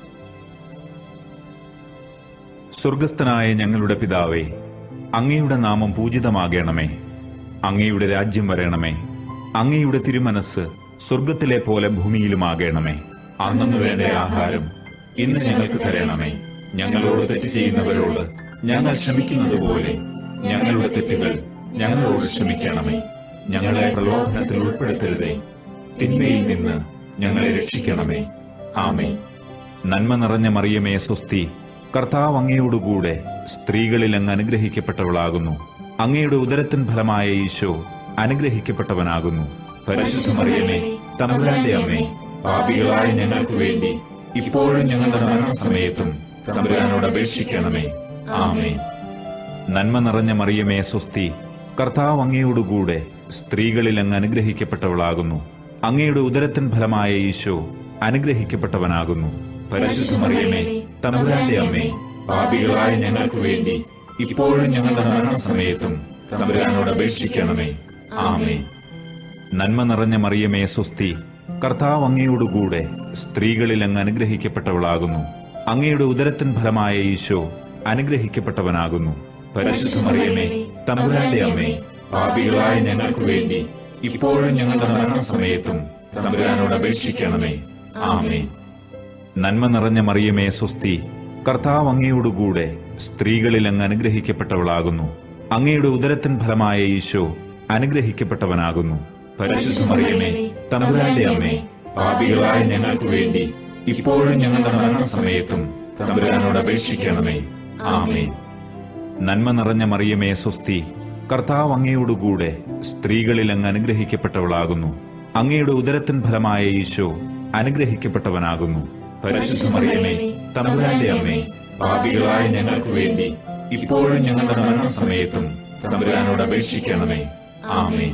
സ്വർഗസ്ഥനായ ഞങ്ങളുടെ പിതാവേ അങ്ങയുടെ നാമം പൂജിതമാകണമേ അങ്ങയുടെ രാജ്യം വരണമേ അങ്ങയുടെ തിരുമനസ് സ്വർഗത്തിലെ പോലെ ഭൂമിയിലുമാകണമേ അന്നു വേണ്ട ആഹാരം ഇന്ന് ഞങ്ങൾക്ക് തരണമേ ഞങ്ങളോട് തെറ്റ് ചെയ്യുന്നവരോട് ഞങ്ങൾ ക്ഷമിക്കുന്നത് പോലെ ഞങ്ങളുടെ തെറ്റുകൾ ഞങ്ങളോട് ക്ഷമിക്കണമേ ഞങ്ങളെ പ്രലോഭനത്തിൽ ഉൾപ്പെടുത്തരുതേ തിന്മയിൽ നിന്ന് ഞങ്ങളെ രക്ഷിക്കണമേ ആമേ നന്മ നിറഞ്ഞ മറിയമേ സ്വസ്തി കർത്താവ് അങ്ങയോടുകൂടെ സ്ത്രീകളിൽ അങ്ങ് അനുഗ്രഹിക്കപ്പെട്ടവളാകുന്നു അങ്ങയുടെ ഉദരത്തിൻ ഫലമായ ഈശോ അനുഗ്രഹിക്കപ്പെട്ടവനാകുന്നു പരിശുദ്ധ മറിയമേ തമ്പുരാന്റെ അമ്മേ പാപികളായ ഞങ്ങൾക്ക് വേണ്ടി ഇപ്പോഴും ഞങ്ങളുടെ മരണസമയത്തും തമ്പുരാനോട് അപേക്ഷിക്കണമേ ആമേ നന്മ നിറഞ്ഞ മറിയമേ സ്വസ്തി കർത്താവ് അങ്ങയോടുകൂടെ സ്ത്രീകളിൽ അങ്ങ് അനുഗ്രഹിക്കപ്പെട്ടവളാകുന്നു അങ്ങയുടെ ഉദരത്തിൻ ഫലമായ ഈശോ അനുഗ്രഹിക്കപ്പെട്ടവനാകുന്നു പരിശുദ്ധ മറിയമേ തമ്പുരാന്റെ അമ്മേ പാപികളായ ഞങ്ങൾക്ക് വേണ്ടി ഇപ്പോഴും ഞങ്ങളുടെ മരണസമയത്തും തമ്പുരാനോട് അപേക്ഷിക്കണമേ ആമേ നന്മ നിറഞ്ഞ മറിയമേ സ്വസ്തി കർത്താവ് അങ്ങയോടുകൂടെ സ്ത്രീകളിൽ അങ്ങ് അനുഗ്രഹിക്കപ്പെട്ടവളാകുന്നു അങ്ങയുടെ ഉദരത്തിൻ ഫലമായ ഈശോ അനുഗ്രഹിക്കപ്പെട്ടവനാകുന്നു പരിശുദ്ധ മറിയമേ തമ്പുരാന്റെ അമ്മേ പാപികളായ ഞങ്ങൾക്ക് വേണ്ടി ഇപ്പോഴും ഞങ്ങളുടെ മരണസമയത്തും തമ്പുരാനോട് അപേക്ഷിക്കണമേ ആമേ നന്മ നിറഞ്ഞ മറിയമേ സ്വസ്തി കർത്താവ് അങ്ങയോടുകൂടെ സ്ത്രീകളിൽ അങ്ങ് അനുഗ്രഹിക്കപ്പെട്ടവളാകുന്നു അങ്ങയുടെ ഉദരത്തിൻ ഫലമായ ഈശോ അനുഗ്രഹിക്കപ്പെട്ടവനാകുന്നു പരിശുദ്ധ മറിയമേ തമ്പുരാന്റെ അമ്മേ പാപികളായ ഞങ്ങൾക്ക് വേണ്ടി ഇപ്പോഴും ഞങ്ങളുടെ മരണസമയത്തും തമ്പുരാനോട് അപേക്ഷിക്കണമേ ആമേ നന്മ നിറഞ്ഞ മറിയമേ സ്വസ്തി കർത്താവ് അങ്ങയോടുകൂടെ സ്ത്രീകളിൽ അങ്ങ് അനുഗ്രഹിക്കപ്പെട്ടവളാകുന്നു അങ്ങയുടെ ഉദരത്തിൻ ഫലമായ ഈശോ അനുഗ്രഹിക്കപ്പെട്ടവനാകുന്നു പരിശുദ്ധ മറിയമേ തമ്പുരാന്റെ അമ്മേ പാപികളായ ഞങ്ങൾക്ക് വേണ്ടി ഇപ്പോഴും ഞങ്ങളുടെ മരണസമയത്തും തമ്പുരാനോട് അപേക്ഷിക്കണമേ ആമേ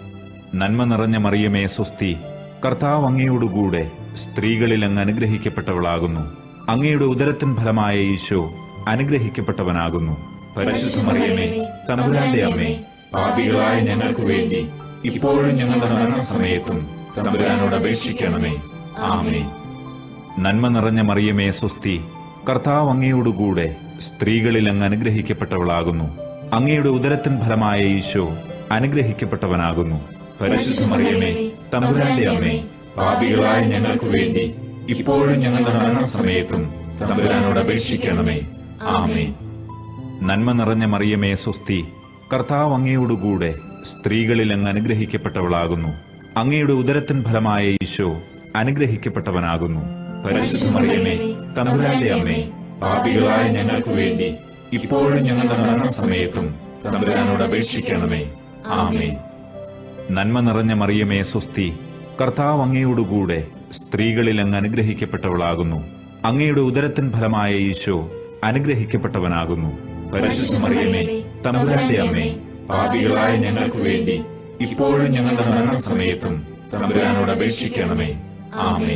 നന്മ നിറഞ്ഞ മറിയമേ സ്വസ്തി കർത്താവ് അങ്ങയോടുകൂടെ സ്ത്രീകളിൽ അങ്ങ് അനുഗ്രഹിക്കപ്പെട്ടവളാകുന്നു അങ്ങയുടെ ഉദരത്തിൻ ഫലമായ ഈശോ അനുഗ്രഹിക്കപ്പെട്ടവനാകുന്നു പരിശുദ്ധ മറിയമേ തമ്പുരാന്റെ അമ്മേ പാപികളായ ഞങ്ങൾക്ക് വേണ്ടി ഇപ്പോഴും ഞങ്ങളുടെ മരണസമയത്തും തമ്പുരാനോട് അപേക്ഷിക്കണമേ ആമേ നന്മ നിറഞ്ഞ മറിയമേ സ്വസ്തി കർത്താവ് അങ്ങയോടുകൂടെ സ്ത്രീകളിൽ അങ്ങ് അനുഗ്രഹിക്കപ്പെട്ടവളാകുന്നു അങ്ങയുടെ ഉദരത്തിൻ ഫലമായ ഈശോ അനുഗ്രഹിക്കപ്പെട്ടവനാകുന്നു പരിശുദ്ധ മറിയമേ തമ്പുരാന്റെ അമ്മേ പാപികളായ ഞങ്ങൾക്ക് വേണ്ടി ഇപ്പോഴും ഞങ്ങളുടെ മരണസമയത്തും തമ്പുരാനോട് അപേക്ഷിക്കണമേ ആമേ നന്മ നിറഞ്ഞ മറിയമേ സ്വസ്തി കർത്താവ് അങ്ങയോടുകൂടെ സ്ത്രീകളിൽ അങ്ങ് അനുഗ്രഹിക്കപ്പെട്ടവളാകുന്നു അങ്ങയുടെ ഉദരത്തിൻ ഫലമായ ഈശോ അനുഗ്രഹിക്കപ്പെട്ടവനാകുന്നു പരിശുദ്ധ മറിയമേ തമ്പുരാന്റെ അമ്മേ പാപികളായ ഞങ്ങൾക്ക് വേണ്ടി ഇപ്പോഴും ഞങ്ങളുടെ മരണസമയത്തും തമ്പുരാനോട് അപേക്ഷിക്കണമേ ആമേ നന്മ നിറഞ്ഞ മറിയമേ സ്വസ്തി കർത്താവ് അങ്ങയോടുകൂടെ സ്ത്രീകളിൽ അങ്ങ് അനുഗ്രഹിക്കപ്പെട്ടവളാകുന്നു അങ്ങയുടെ ഉദരത്തിൻ ഫലമായ ഈശോ അനുഗ്രഹിക്കപ്പെട്ടവനാകുന്നു പരിശുദ്ധ മറിയമേ തമ്പുരാന്റെ അമ്മേ പാപികളായ ഞങ്ങൾക്ക് വേണ്ടി ഇപ്പോഴും ഞങ്ങളുടെ മരണസമയത്തും തമ്പുരാനോട് അപേക്ഷിക്കണമേ ആമേ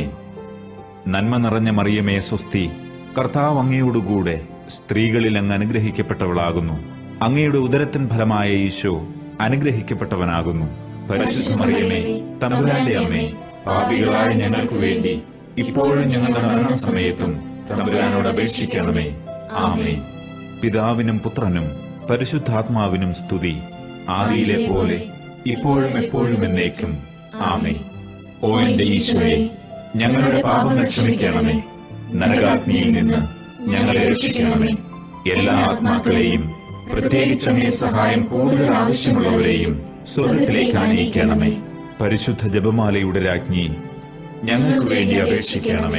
നന്മ നിറഞ്ഞ മറിയമേ സ്വസ്തി കർത്താവ് അങ്ങയോടുകൂടെ സ്ത്രീകളിൽ അങ്ങ് അനുഗ്രഹിക്കപ്പെട്ടവളാകുന്നു അങ്ങയുടെ ഉദരത്തിൻ ഫലമായ ഈശോ അനുഗ്രഹിക്കപ്പെട്ടവനാകുന്നു പരിശുദ്ധ മറിയമേ തമ്പുരാന്റെ അമ്മേ പാപികളായ ഞങ്ങൾക്ക് വേണ്ടി ഇപ്പോഴും ഞങ്ങളുടെ മരണസമയത്തും തമ്പുരാനോട് അപേക്ഷിക്കണമേ ആമേ പിതാവിനും പുത്രനും പരിശുദ്ധാത്മാവിനും സ്തുതി ആദിയിലെ പോലെ ഇപ്പോഴും എപ്പോഴും എന്നേക്കും ആമേ ഓ എന്റെ ഈശോയെ ഞങ്ങളുടെ പാപങ്ങൾ ക്ഷമിക്കണമേ നരകാഗ്നിയിൽ നിന്ന് ഞങ്ങളെ രക്ഷിക്കണമേ എല്ലാ ആത്മാക്കളെയും പ്രത്യേകിച്ച് അങ്ങേ സഹായം കൂടുതൽ ആവശ്യമുള്ളവരെയും സ്വർഗത്തിലേക്ക് ആനയിക്കണമേ പരിശുദ്ധ ജപമാലയുടെ രാജ്ഞി ഞങ്ങൾക്ക് വേണ്ടി അപേക്ഷിക്കണമേ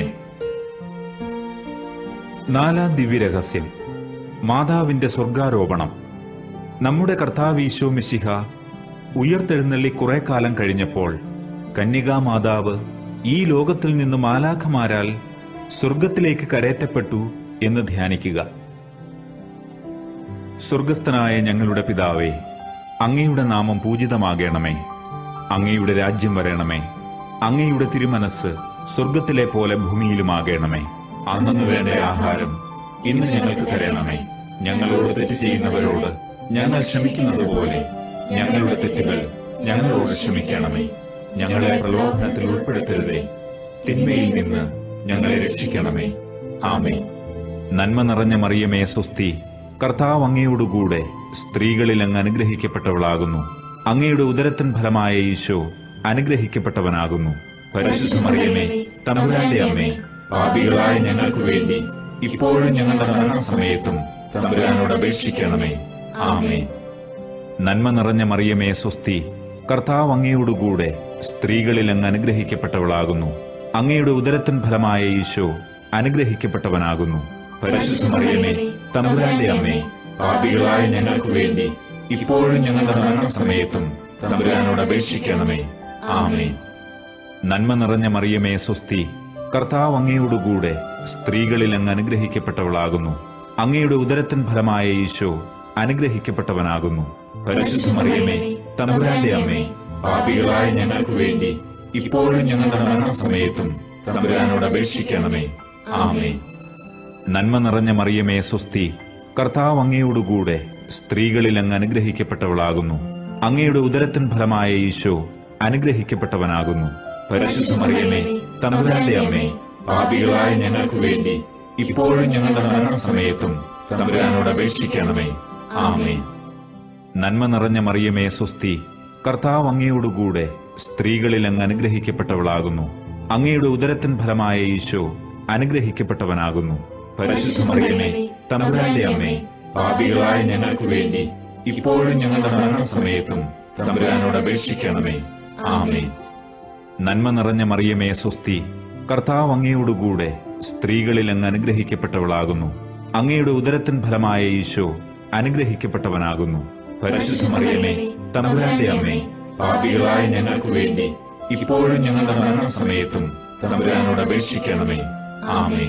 നാലാം ദിവ്യരഹസ്യം മാതാവിന്റെ സ്വർഗാരോപണം നമ്മുടെ കർത്താവ് ഈശോ മിശിഹ ഉയർത്തെഴുന്നള്ളി കുറെ കാലം കഴിഞ്ഞപ്പോൾ കന്യകാമാതാവ് ഈ ലോകത്തിൽ നിന്ന് മാലാഖമാരാൽ സ്വർഗത്തിലേക്ക് കരയറ്റപ്പെട്ടു എന്ന് ധ്യാനിക്കുക സ്വർഗസ്ഥനായ ഞങ്ങളുടെ പിതാവേ അങ്ങയുടെ നാമം പൂജിതമാകണമേ അങ്ങയുടെ രാജ്യം വരണമേ അങ്ങയുടെ തിരുമനസ് സ്വർഗത്തിലെ പോലെ ഭൂമിയിലുമാകണമേ അന്നു വേണ്ട ആഹാരം ഇന്ന് ഞങ്ങൾക്ക് തരണമേ ഞങ്ങളോട് തെറ്റ് ചെയ്യുന്നവരോട് ഞങ്ങൾ ക്ഷമിക്കുന്നത് പോലെ ഞങ്ങളുടെ തെറ്റുകൾ ഞങ്ങളോട് ക്ഷമിക്കണമേ ഞങ്ങളെ പ്രലോഭനത്തിൽ ഉൾപ്പെടുത്തരുതേ തിന്മയിൽ നിന്ന് ഞങ്ങളെ രക്ഷിക്കണമേ ആമേ നന്മ നിറഞ്ഞ മറിയമേ സ്വസ്തി കർത്താവ് അങ്ങയോടുകൂടെ സ്ത്രീകളിൽ അങ്ങ് അനുഗ്രഹിക്കപ്പെട്ടവളാകുന്നു അങ്ങയുടെ ഉദരത്തിൻ ഫലമായ ഈശോ അനുഗ്രഹിക്കപ്പെട്ടവനാകുന്നു പരിശുദ്ധ മറിയമേ തമ്പുരാന്റെ അമ്മേ പാപികളായ ഞങ്ങൾക്ക് വേണ്ടി ഇപ്പോഴും ഞങ്ങളുടെ മരണസമയത്തും തമ്പുരാനോട് അപേക്ഷിക്കണമേ ആമേ നന്മ നിറഞ്ഞ മറിയമേ സ്വസ്തി കർത്താവ് അങ്ങയോടുകൂടെ സ്ത്രീകളിൽ അങ്ങ് അനുഗ്രഹിക്കപ്പെട്ടവളാകുന്നു അങ്ങയുടെ ഉദരത്തിൻ ഫലമായ ഈശോ അനുഗ്രഹിക്കപ്പെട്ടവനാകുന്നു പരിശുദ്ധ മറിയമേ തമ്പുരാന്റെ അമ്മേ പാപികളായ ഞങ്ങൾക്ക് വേണ്ടി ഇപ്പോഴും ഞങ്ങളുടെ മരണസമയത്തും തമ്പുരാനോട് അപേക്ഷിക്കണമേ ആമേ നന്മ നിറഞ്ഞ മറിയമേ സ്വസ്തി കർത്താവ് അങ്ങയോടുകൂടെ സ്ത്രീകളിൽ അങ്ങ് അനുഗ്രഹിക്കപ്പെട്ടവളാകുന്നു അങ്ങയുടെ ഉദരത്തിൻ ഫലമായ ഈശോ അനുഗ്രഹിക്കപ്പെട്ടവനാകുന്നു പരിശുദ്ധ മറിയമേ തമ്പുരാന്റെ അമ്മേ പാപികളായ ഞങ്ങൾക്ക് വേണ്ടി ഇപ്പോഴും ഞങ്ങളുടെ മരണസമയത്തും തമ്പുരാനോട് അപേക്ഷിക്കണമേ ആമേ നന്മ നിറഞ്ഞ മറിയമേ സ്വസ്തി കർത്താവ് അങ്ങയോടുകൂടെ സ്ത്രീകളിൽ അങ്ങ് അനുഗ്രഹിക്കപ്പെട്ടവളാകുന്നു അങ്ങയുടെ ഉദരത്തിൻ ഫലമായ ഈശോ അനുഗ്രഹിക്കപ്പെട്ടവനാകുന്നു പരിശുദ്ധ മറിയമേ തമ്പുരാന്റെ അമ്മേ പാപികളായ ഞങ്ങൾക്ക് വേണ്ടി ഇപ്പോഴും ഞങ്ങളുടെ മരണസമയത്തും തമ്പുരാനോട് അപേക്ഷിക്കണമേ ആമേ നന്മ നിറഞ്ഞ മറിയമേ സ്വസ്തി കർത്താവ് അങ്ങയോടുകൂടെ സ്ത്രീകളിൽ അങ്ങ് അനുഗ്രഹിക്കപ്പെട്ടവളാകുന്നു അങ്ങയുടെ ഉദരത്തിൻ ഫലമായ ഈശോ അനുഗ്രഹിക്കപ്പെട്ടവനാകുന്നു പരിശുദ്ധ മറിയമേ തമ്പുരാന്റെ അമ്മേ പാപികളായ ഞങ്ങൾക്ക് വേണ്ടി ഇപ്പോഴും ഞങ്ങളുടെ മരണസമയത്തും തമ്പുരാനോട് അപേക്ഷിക്കണമേ ആമേ നന്മ നിറഞ്ഞ മറിയമേ സ്വസ്തി കർത്താവ് അങ്ങയോടുകൂടെ സ്ത്രീകളിൽ അങ്ങ് അനുഗ്രഹിക്കപ്പെട്ടവളാകുന്നു അങ്ങയുടെ ഉദരത്തിൻ ഫലമായ ഈശോ അനുഗ്രഹിക്കപ്പെട്ടവനാകുന്നു പരിശുദ്ധ മറിയമേ തമ്പുരാന്റെ അമ്മേ പാപികളായ ഞങ്ങൾക്ക് വേണ്ടി ഇപ്പോഴും ഞങ്ങളുടെ മരണസമയത്തും തമ്പുരാനോട് അപേക്ഷിക്കണമേ ആമേ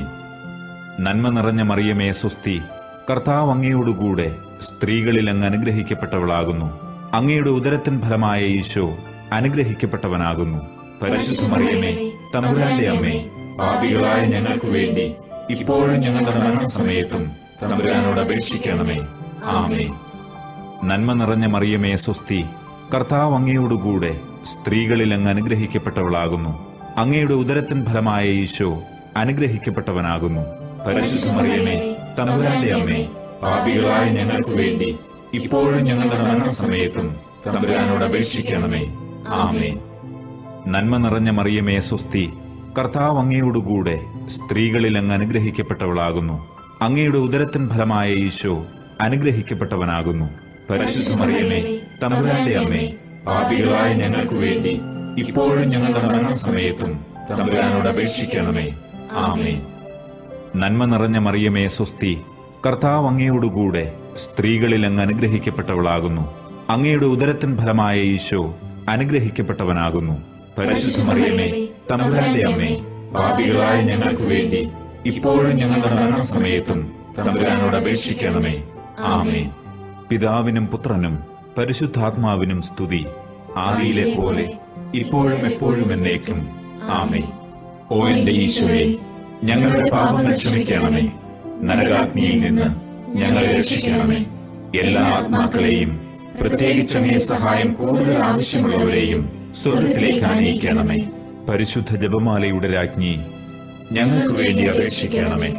നന്മ നിറഞ്ഞ മറിയമേ സ്വസ്തി കർത്താവ് അങ്ങയോടുകൂടെ സ്ത്രീകളിൽ അങ്ങ് അനുഗ്രഹിക്കപ്പെട്ടവളാകുന്നു അങ്ങയുടെ ഉദരത്തിൻ ഫലമായ ഈശോ അനുഗ്രഹിക്കപ്പെട്ടവനാകുന്നു പരിശുദ്ധ മറിയമേ തമ്പുരാന്റെ അമ്മേ പാപികളായ ഞങ്ങൾക്ക് വേണ്ടി ഇപ്പോഴും ഞങ്ങളുടെ മരണസമയത്തും തമ്പുരാനോട് അപേക്ഷിക്കണമേ ആമേ നന്മ നിറഞ്ഞ മറിയമേ സ്വസ്തി കർത്താവ് അങ്ങയോടുകൂടെ സ്ത്രീകളിൽ അങ്ങ് അനുഗ്രഹിക്കപ്പെട്ടവളാകുന്നു അങ്ങയുടെ ഉദരത്തിൻ ഫലമായ ഈശോ അനുഗ്രഹിക്കപ്പെട്ടവനാകുന്നു പരിശുദ്ധ മറിയമേ തമ്പുരാന്റെ അമ്മേ പാപികളായ ഞങ്ങൾക്ക് വേണ്ടി ഇപ്പോഴും ഞങ്ങളുടെ മരണസമയത്തും തമ്പുരാനോട് അപേക്ഷിക്കണമേ ആമേ നന്മ നിറഞ്ഞ മറിയമേ സ്വസ്തി കർത്താവ് അങ്ങയോടുകൂടെ സ്ത്രീകളിൽ അങ്ങ് അനുഗ്രഹിക്കപ്പെട്ടവളാകുന്നു അങ്ങയുടെ ഉദരത്തിൻ ഫലമായ ഈശോ അനുഗ്രഹിക്കപ്പെട്ടവനാകുന്നു പരിശുദ്ധ മറിയമേ തമ്പുരാന്റെ അമ്മേ പാപികളായ ഞങ്ങൾക്ക് വേണ്ടി ഇപ്പോഴും ഞങ്ങളുടെ മരണസമയത്തും തമ്പുരാനോട് അപേക്ഷിക്കണമേ ആമേ നന്മ നിറഞ്ഞ മറിയമേ സ്വസ്തി കർത്താവ് അങ്ങയോടുകൂടെ സ്ത്രീകളിൽ അങ്ങ് അനുഗ്രഹിക്കപ്പെട്ടവളാകുന്നു അങ്ങയുടെ ഉദരത്തിൻ ഫലമായ ഈശോ അനുഗ്രഹിക്കപ്പെട്ടവനാകുന്നു പരിശുദ്ധ മറിയമേ തമ്പുരാന്റെ അമ്മേ പാപികളായ ഞങ്ങൾക്ക് വേണ്ടി ഇപ്പോഴും ഞങ്ങളുടെ മരണസമയത്തും തമ്പുരാനോട് അപേക്ഷിക്കണമേ ആമേ പിതാവിനും പുത്രനും പരിശുദ്ധാത്മാവിനും സ്തുതി ആദിയിലെ പോലെ ഇപ്പോഴും എപ്പോഴും എന്നേക്കും ആമേ ഓ എന്റെ ഈശോയെ ഞങ്ങളുടെ പാപങ്ങൾ ക്ഷമിക്കണമേ നരകാഗ്നിയിൽ നിന്ന് ഞങ്ങളെ രക്ഷിക്കണമേ എല്ലാ ആത്മാക്കളെയും പ്രത്യേകിച്ച് അങ്ങേ സഹായം കൂടുതൽ ആവശ്യമുള്ളവരെയും സ്വർഗത്തിലേക്ക് ആനയിക്കണമേ പരിശുദ്ധ ജപമാലയുടെ രാജ്ഞി ഞങ്ങൾക്ക് വേണ്ടി അപേക്ഷിക്കണമേ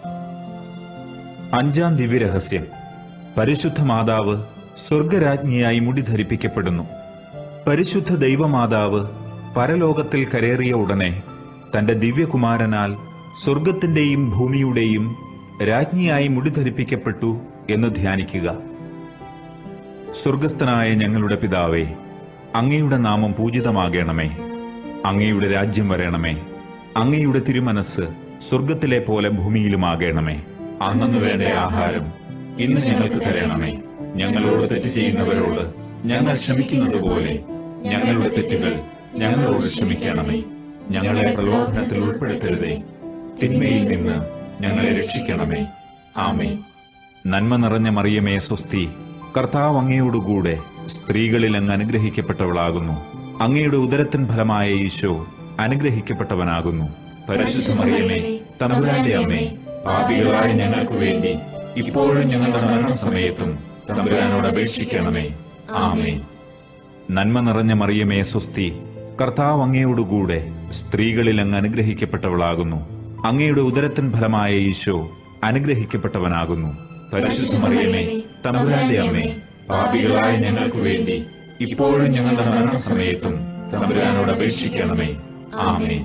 അഞ്ചാം ദിവ്യരഹസ്യം പരിശുദ്ധ മാതാവ് സ്വർഗരാജ്ഞിയായി മുടി ധരിപ്പിക്കപ്പെടുന്നു പരിശുദ്ധ ദൈവമാതാവ് പരലോകത്തിൽ കരേറിയ ഉടനെ തന്റെ ദിവ്യകുമാരനാൽ സ്വർഗത്തിന്റെയും ഭൂമിയുടെയും രാജ്ഞിയായി മുടി ധരിപ്പിക്കപ്പെട്ടു എന്ന് ധ്യാനിക്കുക സ്വർഗസ്ഥനായ ഞങ്ങളുടെ പിതാവേ അങ്ങയുടെ നാമം പൂജിതമാകണമേ അങ്ങയുടെ രാജ്യം വരണമേ അങ്ങയുടെ തിരുമനസ് സ്വർഗത്തിലെ പോലെ ഭൂമിയിലുമാകണമേ അന്നു വേണ്ട ആഹാരം ഇന്ന് ഞങ്ങൾക്ക് തരണമേ ഞങ്ങളോട് തെറ്റ് ചെയ്യുന്നവരോട് ഞങ്ങൾ ക്ഷമിക്കുന്നത് പോലെ ഞങ്ങളുടെ തെറ്റുകൾ ഞങ്ങളോട് ക്ഷമിക്കണമേ ഞങ്ങളെ പ്രലോഭനത്തിൽ ഉൾപ്പെടുത്തരുതേ തിന്മയിൽ നിന്ന് ഞങ്ങളെ രക്ഷിക്കണമേ ആമേ നന്മ നിറഞ്ഞ മറിയമേ സ്വസ്തി കർത്താവ് അങ്ങയോടുകൂടെ സ്ത്രീകളിൽ അങ്ങ് അനുഗ്രഹിക്കപ്പെട്ടവളാകുന്നു അങ്ങയുടെ ഉദരത്തിൻ ഫലമായ ഈശോ അനുഗ്രഹിക്കപ്പെട്ടവനാകുന്നു പരിശുദ്ധ മറിയമേ തമ്പുരാന്റെ അമ്മേ പാപികളായ ഞങ്ങൾക്ക് വേണ്ടി ഇപ്പോഴും ഞങ്ങളുടെ മരണസമയത്തും തമ്പുരാനോട് അപേക്ഷിക്കണമേ ആമേ നന്മ നിറഞ്ഞ മറിയമേ സ്വസ്തി കർത്താവ് അങ്ങയോടുകൂടെ സ്ത്രീകളിൽ അങ്ങ് അനുഗ്രഹിക്കപ്പെട്ടവളാകുന്നു അങ്ങയുടെ ഉദരത്തിൻ ഫലമായ ഈശോ അനുഗ്രഹിക്കപ്പെട്ടവനാകുന്നു പരിശുദ്ധ മറിയമേ തമ്പുരാന്റെ അമ്മേ പാപികളായ ഞങ്ങൾക്ക് വേണ്ടി ഇപ്പോഴും ഞങ്ങളുടെ മരണസമയത്തും തമ്പുരാനോട് അപേക്ഷിക്കണമേ ആമേ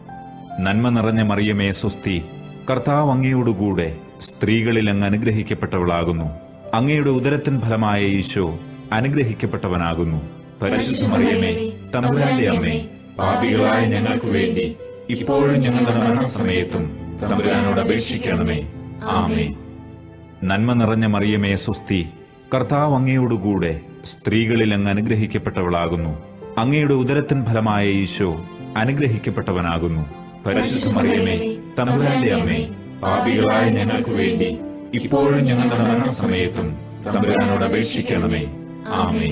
നന്മ നിറഞ്ഞ മറിയമേ സ്വസ്തി കർത്താവ് അങ്ങയോടുകൂടെ സ്ത്രീകളിൽ അങ്ങ് അനുഗ്രഹിക്കപ്പെട്ടവളാകുന്നു അങ്ങയുടെ ഉദരത്തിൻ ഫലമായ ഈശോ അനുഗ്രഹിക്കപ്പെട്ടവനാകുന്നു പരിശുദ്ധ മറിയമേ തമ്പുരാന്റെ അമ്മേ പാപികളായ ഞങ്ങൾക്ക് വേണ്ടി ഇപ്പോഴും ഞങ്ങളുടെ മരണസമയത്തും തമ്പുരാനോട് അപേക്ഷിക്കണമേ ആമേ നന്മ നിറഞ്ഞ മറിയമേ സ്വസ്തി കർത്താവ് അങ്ങയോടുകൂടെ സ്ത്രീകളിൽ അങ്ങ് അനുഗ്രഹിക്കപ്പെട്ടവളാകുന്നു അങ്ങയുടെ ഉദരത്തിൻ ഫലമായ ഈശോ അനുഗ്രഹിക്കപ്പെട്ടവനാകുന്നു പരിശുദ്ധ മറിയമേ തമ്പുരാന്റെ അമ്മേ പാപികളായ ഞങ്ങൾക്ക് വേണ്ടി ഇപ്പോഴും ഞങ്ങളുടെ മരണസമയത്തും തമ്പുരാനോട് അപേക്ഷിക്കണമേ ആമേ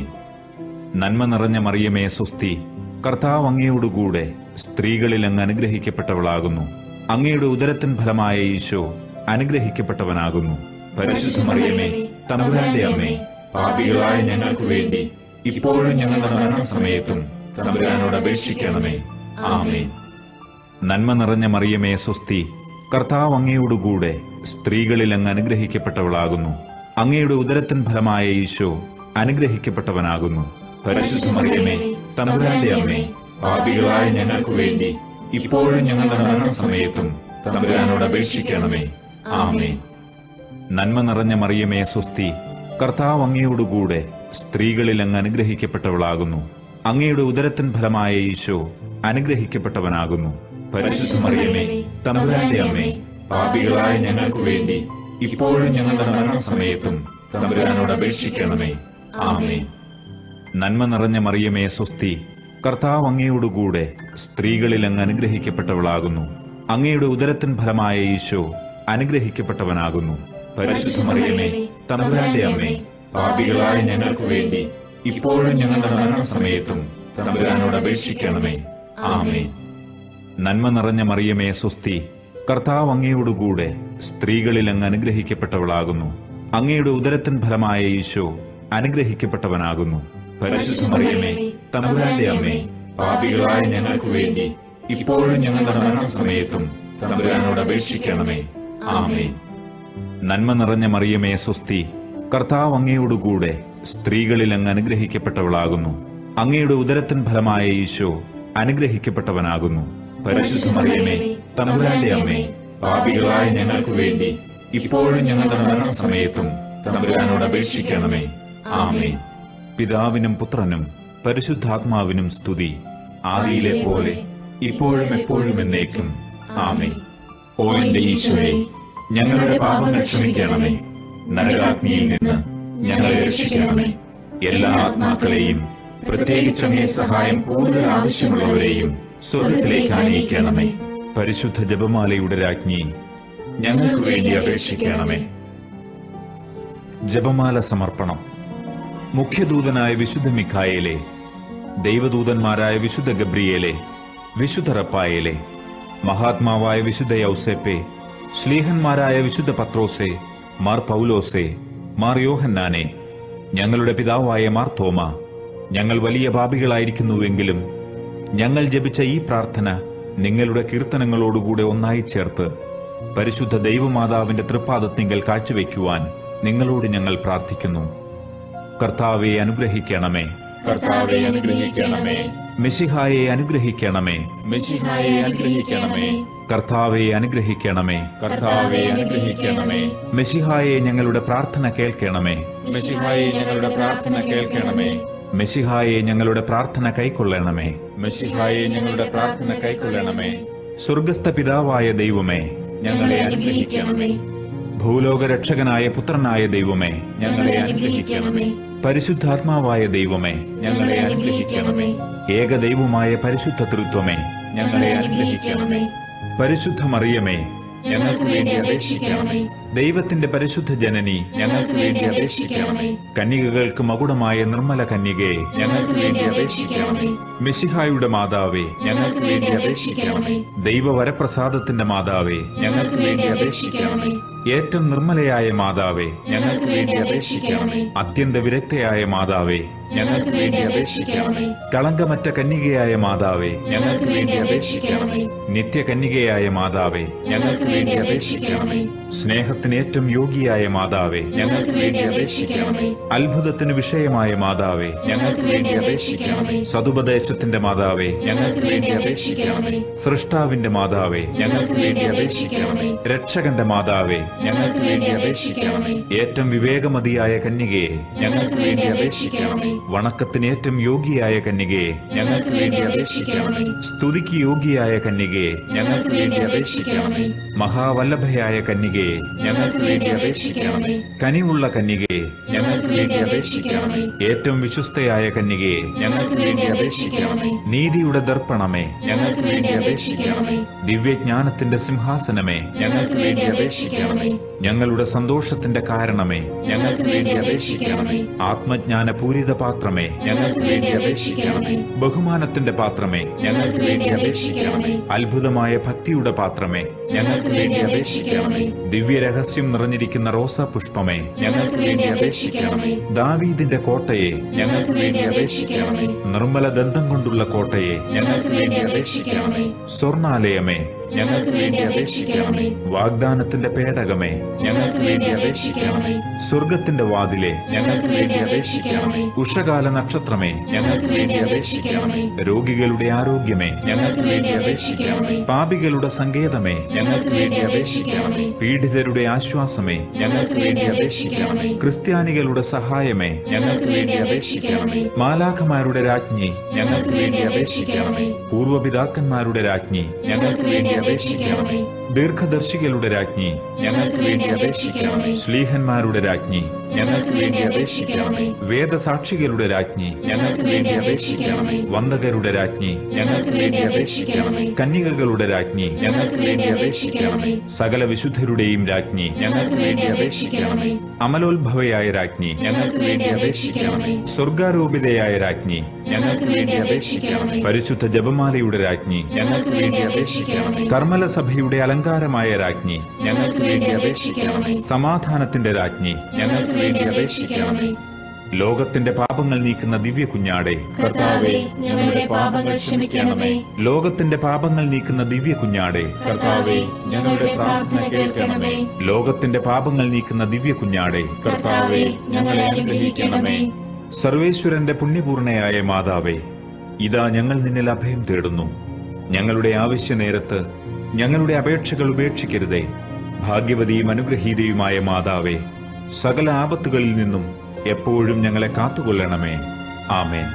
നന്മ നിറഞ്ഞ മറിയമേ സ്വസ്തി കർത്താവ് അങ്ങയോടുകൂടെ സ്ത്രീകളിൽ അങ്ങ് അനുഗ്രഹിക്കപ്പെട്ടവളാകുന്നു അങ്ങയുടെ ഉദരത്തിൻ ഫലമായ ഈശോ അനുഗ്രഹിക്കപ്പെട്ടവനാകുന്നു പരിശുദ്ധ മറിയമേ തമ്പുരാന്റെ അമ്മേ പാപികളായ ഞങ്ങൾക്ക് വേണ്ടി ഇപ്പോഴും ഞങ്ങളുടെ മരണസമയത്തും തമ്പുരാനോട് അപേക്ഷിക്കണമേ ആമേ നന്മ നിറഞ്ഞ മറിയമേ സ്വസ്തി കർത്താവ് അങ്ങയോടുകൂടെ സ്ത്രീകളിൽ അങ്ങ് അനുഗ്രഹിക്കപ്പെട്ടവളാകുന്നു അങ്ങയുടെ ഉദരത്തിൻ ഫലമായ ഈശോ അനുഗ്രഹിക്കപ്പെട്ടവനാകുന്നു പരിശുദ്ധ മറിയമേ തമ്പുരാന്റെ അമ്മേ പാപികളായ ഞങ്ങൾക്ക് വേണ്ടി ഇപ്പോഴും ഞങ്ങളുടെ മരണസമയത്തും തമ്പുരാനോട് അപേക്ഷിക്കണമേ ആമേ നന്മ നിറഞ്ഞ മറിയമേ സ്വസ്തി കർത്താവ് അങ്ങയോടുകൂടെ സ്ത്രീകളിൽ അങ്ങ് അനുഗ്രഹിക്കപ്പെട്ടവളാകുന്നു അങ്ങയുടെ ഉദരത്തിൻ ഫലമായ ഈശോ അനുഗ്രഹിക്കപ്പെട്ടവനാകുന്നു പരിശുദ്ധ മറിയമേ തമ്പുരാന്റെ അമ്മേ പാപികളായ ഞങ്ങൾക്ക് വേണ്ടി ഇപ്പോഴും ഞങ്ങളുടെ മരണസമയത്തും തമ്പുരാനോട് അപേക്ഷിക്കണമേ ആമേ നന്മ നിറഞ്ഞ മറിയമേ സ്വസ്തി കർത്താവ് അങ്ങയോടുകൂടെ സ്ത്രീകളിൽ അങ്ങ് അനുഗ്രഹിക്കപ്പെട്ടവളാകുന്നു അങ്ങയുടെ ഉദരത്തിൻ ഫലമായ ഈശോ അനുഗ്രഹിക്കപ്പെട്ടവനാകുന്നു പരിശുദ്ധ മറിയമേ തമ്പുരാന്റെ അമ്മേ പാപികളായ ഞങ്ങൾക്ക് വേണ്ടി ഇപ്പോഴും ഞങ്ങളുടെ മരണസമയത്തും തമ്പുരാനോട് അപേക്ഷിക്കണമേ ആമേ നന്മ നിറഞ്ഞ മറിയമേ സ്വസ്തി കർത്താവ് അങ്ങയോടുകൂടെ സ്ത്രീകളിൽ അങ്ങ് അനുഗ്രഹിക്കപ്പെട്ടവളാകുന്നു അങ്ങയുടെ ഉദരത്തിൻ ഫലമായ ഈശോ അനുഗ്രഹിക്കപ്പെട്ടവനാകുന്നു പരിശുദ്ധ മറിയമേ തമ്പുരാന്റെ അമ്മേ പാപികളായ ഞങ്ങൾക്ക് വേണ്ടി ഇപ്പോഴും ഞങ്ങളുടെ മരണസമയത്തും തമ്പുരാനോട് അപേക്ഷിക്കണമേ ആമേ നന്മ നിറഞ്ഞ മറിയമേ സ്വസ്തി കർത്താവ് അങ്ങയോടുകൂടെ സ്ത്രീകളിൽ അങ്ങ് അനുഗ്രഹിക്കപ്പെട്ടവളാകുന്നു അങ്ങയുടെ ഉദരത്തിൻ ഫലമായ ഈശോ അനുഗ്രഹിക്കപ്പെട്ടവനാകുന്നു പരിശുദ്ധ മറിയമേ തമ്പുരാന്റെ അമ്മേ പാപികളായ ഞങ്ങൾക്ക് വേണ്ടി ഇപ്പോഴും ഞങ്ങളുടെ മരണസമയത്തും തമ്പുരാനോട് അപേക്ഷിക്കണമേ ആമേ പിതാവിനും പുത്രനും പരിശുദ്ധാത്മാവിനും സ്തുതി ആദിയിലെ പോലെ ഇപ്പോഴും എപ്പോഴും എന്നേക്കും ആമേ ഓ എന്റെ ഈശോയെ ഞങ്ങളുടെ പാപങ്ങൾ ക്ഷമിക്കണമേ നരകാഗ്നിയിൽ നിന്ന് ഞങ്ങളെ രക്ഷിക്കണമേ എല്ലാ ആത്മാക്കളെയും പ്രത്യേകിച്ച് അങ്ങേ സഹായം കൂടുതൽ ആവശ്യമുള്ളവരെയും സ്വർഗത്തിലേക്ക് ആനയിക്കണമേ പരിശുദ്ധ ജപമാലയുടെ രാജ്ഞി ഞങ്ങൾക്ക് വേണ്ടി അപേക്ഷിക്കണമേ ജപമാല സമർപ്പണം മുഖ്യദൂതനായ വിശുദ്ധ മിഖായേലെ ദൈവദൂതന്മാരായ വിശുദ്ധ ഗബ്രിയേലെ വിശുദ്ധ റപ്പായേലെ മഹാത്മാവായ വിശുദ്ധ യൗസേപ്പെ ശ്ലീഹന്മാരായ വിശുദ്ധ പത്രോസെ മാർ പൗലോസെ മാർ യോഹന്നാനെ ഞങ്ങളുടെ പിതാവായ മാർ തോമ ഞങ്ങൾ വലിയ പാപികളായിരിക്കുന്നുവെങ്കിലും ഞങ്ങൾ ജപിച്ച ഈ പ്രാർത്ഥന നിങ്ങളുടെ കീർത്തനങ്ങളോടുകൂടെ ഒന്നായി ചേർത്ത് പരിശുദ്ധ ദൈവമാതാവിന്റെ തൃപ്പാദത്തിങ്കൽ കാഴ്ചവെക്കുവാൻ നിങ്ങളോട് ഞങ്ങൾ പ്രാർത്ഥിക്കുന്നു കർത്താവെ അനുഗ്രഹിക്കണമേ കർത്താവെ അനുഗ്രഹിക്കണമേ മെസ്സിഹായെ അനുഗ്രഹിക്കണമേ മെസ്സിഹായെ അനുഗ്രഹിക്കണമേ കർത്താവെ അനുഗ്രഹിക്കണമേ കർത്താവെ അനുഗ്രഹിക്കണമേ മെസ്സിഹായെ ഞങ്ങളുടെ പ്രാർത്ഥന കേൾക്കണമേ മെസ്സിഹായെ ഞങ്ങളുടെ പ്രാർത്ഥന കേൾക്കണമേ മെസ്സിഹായെ ഞങ്ങളുടെ പ്രാർത്ഥന കൈക്കൊള്ളണമേ മെസ്സിഹായെ ഞങ്ങളുടെ പ്രാർത്ഥന കൈക്കൊള്ളണമേ സ്വർഗസ്ഥ പിതാവായ ദൈവമേ ഞങ്ങളെ അനുഗ്രഹിക്കണമേ ഭൂലോകരക്ഷകനായ പുത്രനായ ദൈവമേ ഞങ്ങളെ അനുഗ്രഹിക്കണമേ പരിശുദ്ധാത്മാവായ ദൈവമേ ഞങ്ങളെ അനുഗ്രഹിക്കണമേ ഏകദൈവമായ പരിശുദ്ധ തൃത്വമേ ഞങ്ങളെ അനുഗ്രഹിക്കണമേ പരിശുദ്ധ മറിയമേ ഞങ്ങൾക്ക് വേണ്ടി അപേക്ഷിക്കണമേ ദൈവത്തിന്റെ പരിശുദ്ധ ജനനി ഞങ്ങൾക്ക് വേണ്ടി അപേക്ഷിക്കണമേ കന്യകകൾക്ക് മകുടമായ നിർമ്മല കന്യകേ ഞങ്ങൾക്ക് വേണ്ടി അപേക്ഷിക്കണമേ മിശിഹായുടെ മാതാവേ ഞങ്ങൾക്ക് വേണ്ടി അപേക്ഷിക്കണമേ ദൈവവരപ്രസാദത്തിന്റെ മാതാവേ ഞങ്ങൾക്ക് വേണ്ടി അപേക്ഷിക്കണമേ ഏറ്റവും നിർമ്മലയായ മാതാവേ ഞങ്ങൾക്ക് വേണ്ടി അപേക്ഷിക്കണമേ അത്യന്ത വിരക്തയായ മാതാവേ ഞങ്ങൾക്ക് വേണ്ടി അപേക്ഷിക്കണമേ കളങ്കമറ്റ കന്യകയായ മാതാവേ ഞങ്ങൾക്ക് വേണ്ടി അപേക്ഷിക്കണമേ നിത്യകന്യകയായ മാതാവേ ഞങ്ങൾക്ക് വേണ്ടി അപേക്ഷിക്കണമേ സ്നേഹത്തിന് ഏറ്റവും യോഗ്യയായ മാതാവേ ഞങ്ങൾക്ക് വേണ്ടി അപേക്ഷിക്കണമേ അത്ഭുതത്തിന് വിഷയമായ മാതാവേ ഞങ്ങൾക്ക് വേണ്ടി അപേക്ഷിക്കണമേ സതുപദേശത്തിന്റെ മാതാവേ ഞങ്ങൾക്ക് വേണ്ടി അപേക്ഷിക്കണമേ സൃഷ്ടാവിന്റെ മാതാവേ ഞങ്ങൾക്ക് വേണ്ടി അപേക്ഷിക്കണമേ രക്ഷകന്റെ മാതാവേ ഞങ്ങൾക്ക് വേണ്ടി അപേക്ഷിക്കണമേ ഏറ്റവും വിവേകമതിയായ കന്യകയെ ഞങ്ങൾക്ക് വേണ്ടി അപേക്ഷിക്കണമേ വണക്കത്തിന് ഏറ്റവും യോഗ്യയായ കന്യകയെ ഞങ്ങൾക്ക് വേണ്ടി അപേക്ഷിക്കണമേ സ്തുതിക്ക് യോഗ്യയായ കന്യകയെ ഞങ്ങൾക്ക് വേണ്ടി അപേക്ഷിക്കണമേ മഹാവല്ലഭയായ കന്യകയെ ഞങ്ങൾക്ക് വേണ്ടി അപേക്ഷിക്കണമേ കനിവുള്ള കന്യകയെ ഞങ്ങൾക്ക് വേണ്ടി അപേക്ഷിക്കണമേ ഏറ്റവും വിശ്വസ്തയായ കന്യകയെ ഞങ്ങൾക്ക് വേണ്ടി അപേക്ഷിക്കണമേ നീതിയുടെ ദർപ്പണമേ ഞങ്ങൾക്ക് വേണ്ടി അപേക്ഷിക്കണമേ ദിവ്യജ്ഞാനത്തിന്റെ സിംഹാസനമേ ഞങ്ങൾക്ക് വേണ്ടി അപേക്ഷിക്കണമേ ഞങ്ങളുടെ സന്തോഷത്തിന്റെ കാരണമേ ഞങ്ങൾക്ക് വേണ്ടി അപേക്ഷിക്കണമേ ആത്മജ്ഞാന പൂരിത പാത്രമേ ഞങ്ങൾക്ക് വേണ്ടി അപേക്ഷിക്കണമേ ബഹുമാനത്തിന്റെ പാത്രമേ ഞങ്ങൾക്ക് വേണ്ടി അപേക്ഷിക്കണമേ അത്ഭുതമായ ഭക്തിയുടെ പാത്രമേ ഞങ്ങൾക്ക് വേണ്ടി അപേക്ഷിക്കണമേ ദിവ്യരഹസ്യം നിറഞ്ഞിരിക്കുന്ന റോസാ പുഷ്പമേ ഞങ്ങൾക്ക് വേണ്ടി അപേക്ഷിക്കണമേ ദാവീദിന്റെ കോട്ടയെ ഞങ്ങൾക്ക് വേണ്ടി അപേക്ഷിക്കണമേ നിർമ്മല ദന്തം കൊണ്ടുള്ള കോട്ടയെ ഞങ്ങൾക്ക് വേണ്ടി അപേക്ഷിക്കണമേ സ്വർണാലയമേ ഞങ്ങൾക്ക് വേണ്ടി അപേക്ഷിക്കണമേ വാഗ്ദാനത്തിന്റെ പേടകമേ ഞങ്ങൾക്ക് വേണ്ടി അപേക്ഷിക്കണമേ സ്വർഗത്തിന്റെ വാതിലെ ഞങ്ങൾക്ക് വേണ്ടി അപേക്ഷിക്കണമേ ഉഷകാല നക്ഷത്രമേ ഞങ്ങൾക്ക് വേണ്ടി അപേക്ഷിക്കണമേ രോഗികളുടെ ആരോഗ്യമേ ഞങ്ങൾക്ക് വേണ്ടി അപേക്ഷിക്കണമേ പാപികളുടെ സങ്കേതമേ ഞങ്ങൾക്ക് വേണ്ടി അപേക്ഷിക്കണമേ പീഡിതരുടെ ആശ്വാസമേ ഞങ്ങൾക്ക് വേണ്ടി അപേക്ഷിക്കണമേ ക്രിസ്ത്യാനികളുടെ സഹായമേ ഞങ്ങൾക്ക് വേണ്ടി അപേക്ഷിക്കണമേ മാലാഖമാരുടെ രാജ്ഞി ഞങ്ങൾക്ക് വേണ്ടി അപേക്ഷിക്കണമേ പൂർവപിതാക്കന്മാരുടെ രാജ്ഞി ഞങ്ങൾക്ക് വേണ്ടി അപേക്ഷിക്കണമേ ദീർഘദർശികളുടെ രാജ്ഞി ഞങ്ങൾക്ക് വേണ്ടി അപേക്ഷിക്കണമേ ശ്ലീഹന്മാരുടെ രാജ്ഞി ഞങ്ങൾക്ക് വേണ്ടി അപേക്ഷിക്കണമേ വേദസാക്ഷികളുടെ രാജ്ഞി ഞങ്ങൾക്ക് വേണ്ടി അപേക്ഷിക്കണമേ വന്ദകരുടെ രാജ്ഞി ഞങ്ങൾക്ക് വേണ്ടി അപേക്ഷിക്കണമേ കന്യകകളുടെ രാജ്ഞി ഞങ്ങൾക്ക് വേണ്ടി അപേക്ഷിക്കണമേ സകല വിശുദ്ധരുടെയും രാജ്ഞി ഞങ്ങൾക്ക് വേണ്ടി അപേക്ഷിക്കണമേ അമലോത്ഭവയായ രാജ്ഞി ഞങ്ങൾക്ക് വേണ്ടി അപേക്ഷിക്കണമേ സ്വർഗാരോപിതയായ രാജ്ഞി ഞങ്ങൾക്ക് വേണ്ടി അപേക്ഷിക്കണമേ പരിശുദ്ധ ജപമാലയുടെ രാജ്ഞി ഞങ്ങൾക്ക് വേണ്ടി അപേക്ഷിക്കണമേ കർമ്മല സഭയുടെ അലങ്കാരമായ രാജ്ഞി ഞങ്ങൾക്ക് വേണ്ടി അപേക്ഷിക്കണമേ സമാധാനത്തിന്റെ രാജ്ഞി ഞങ്ങൾക്ക് വേണ്ടി അപേക്ഷിക്കണമേ ലോകത്തിന്റെ പാപങ്ങൾ നീക്കുന്ന ദിവ്യ കുഞ്ഞാടെ കർത്താവേ ഞങ്ങളുടെ പാപങ്ങൾ ക്ഷമിക്കണമേ ലോകത്തിന്റെ പാപങ്ങൾ നീക്കുന്ന ദിവ്യ കുഞ്ഞാടെ കർത്താവേ ഞങ്ങളുടെ പ്രാർത്ഥന കേൾക്കണമേ ലോകത്തിന്റെ പാപങ്ങൾ നീക്കുന്ന ദിവ്യ കുഞ്ഞാടെ കർത്താവേ ഞങ്ങളെ അനുഗ്രഹിക്കണമേ സർവേശ്വരന്റെ പുണ്യപൂർണയായ മാതാവേ ഇതാ ഞങ്ങൾ നിന്നിൽ അഭയം തേടുന്നു ഞങ്ങളുടെ ആവശ്യ നേരത്ത് ഞങ്ങളുടെ അപേക്ഷകൾ ഉപേക്ഷിക്കരുതേ ഭാഗ്യവതിയും അനുഗ്രഹീതയുമായ മാതാവേ സകല ആപത്തുകളിൽ നിന്നും എപ്പോഴും ഞങ്ങളെ കാത്തുകൊള്ളണമേ ആമേൻ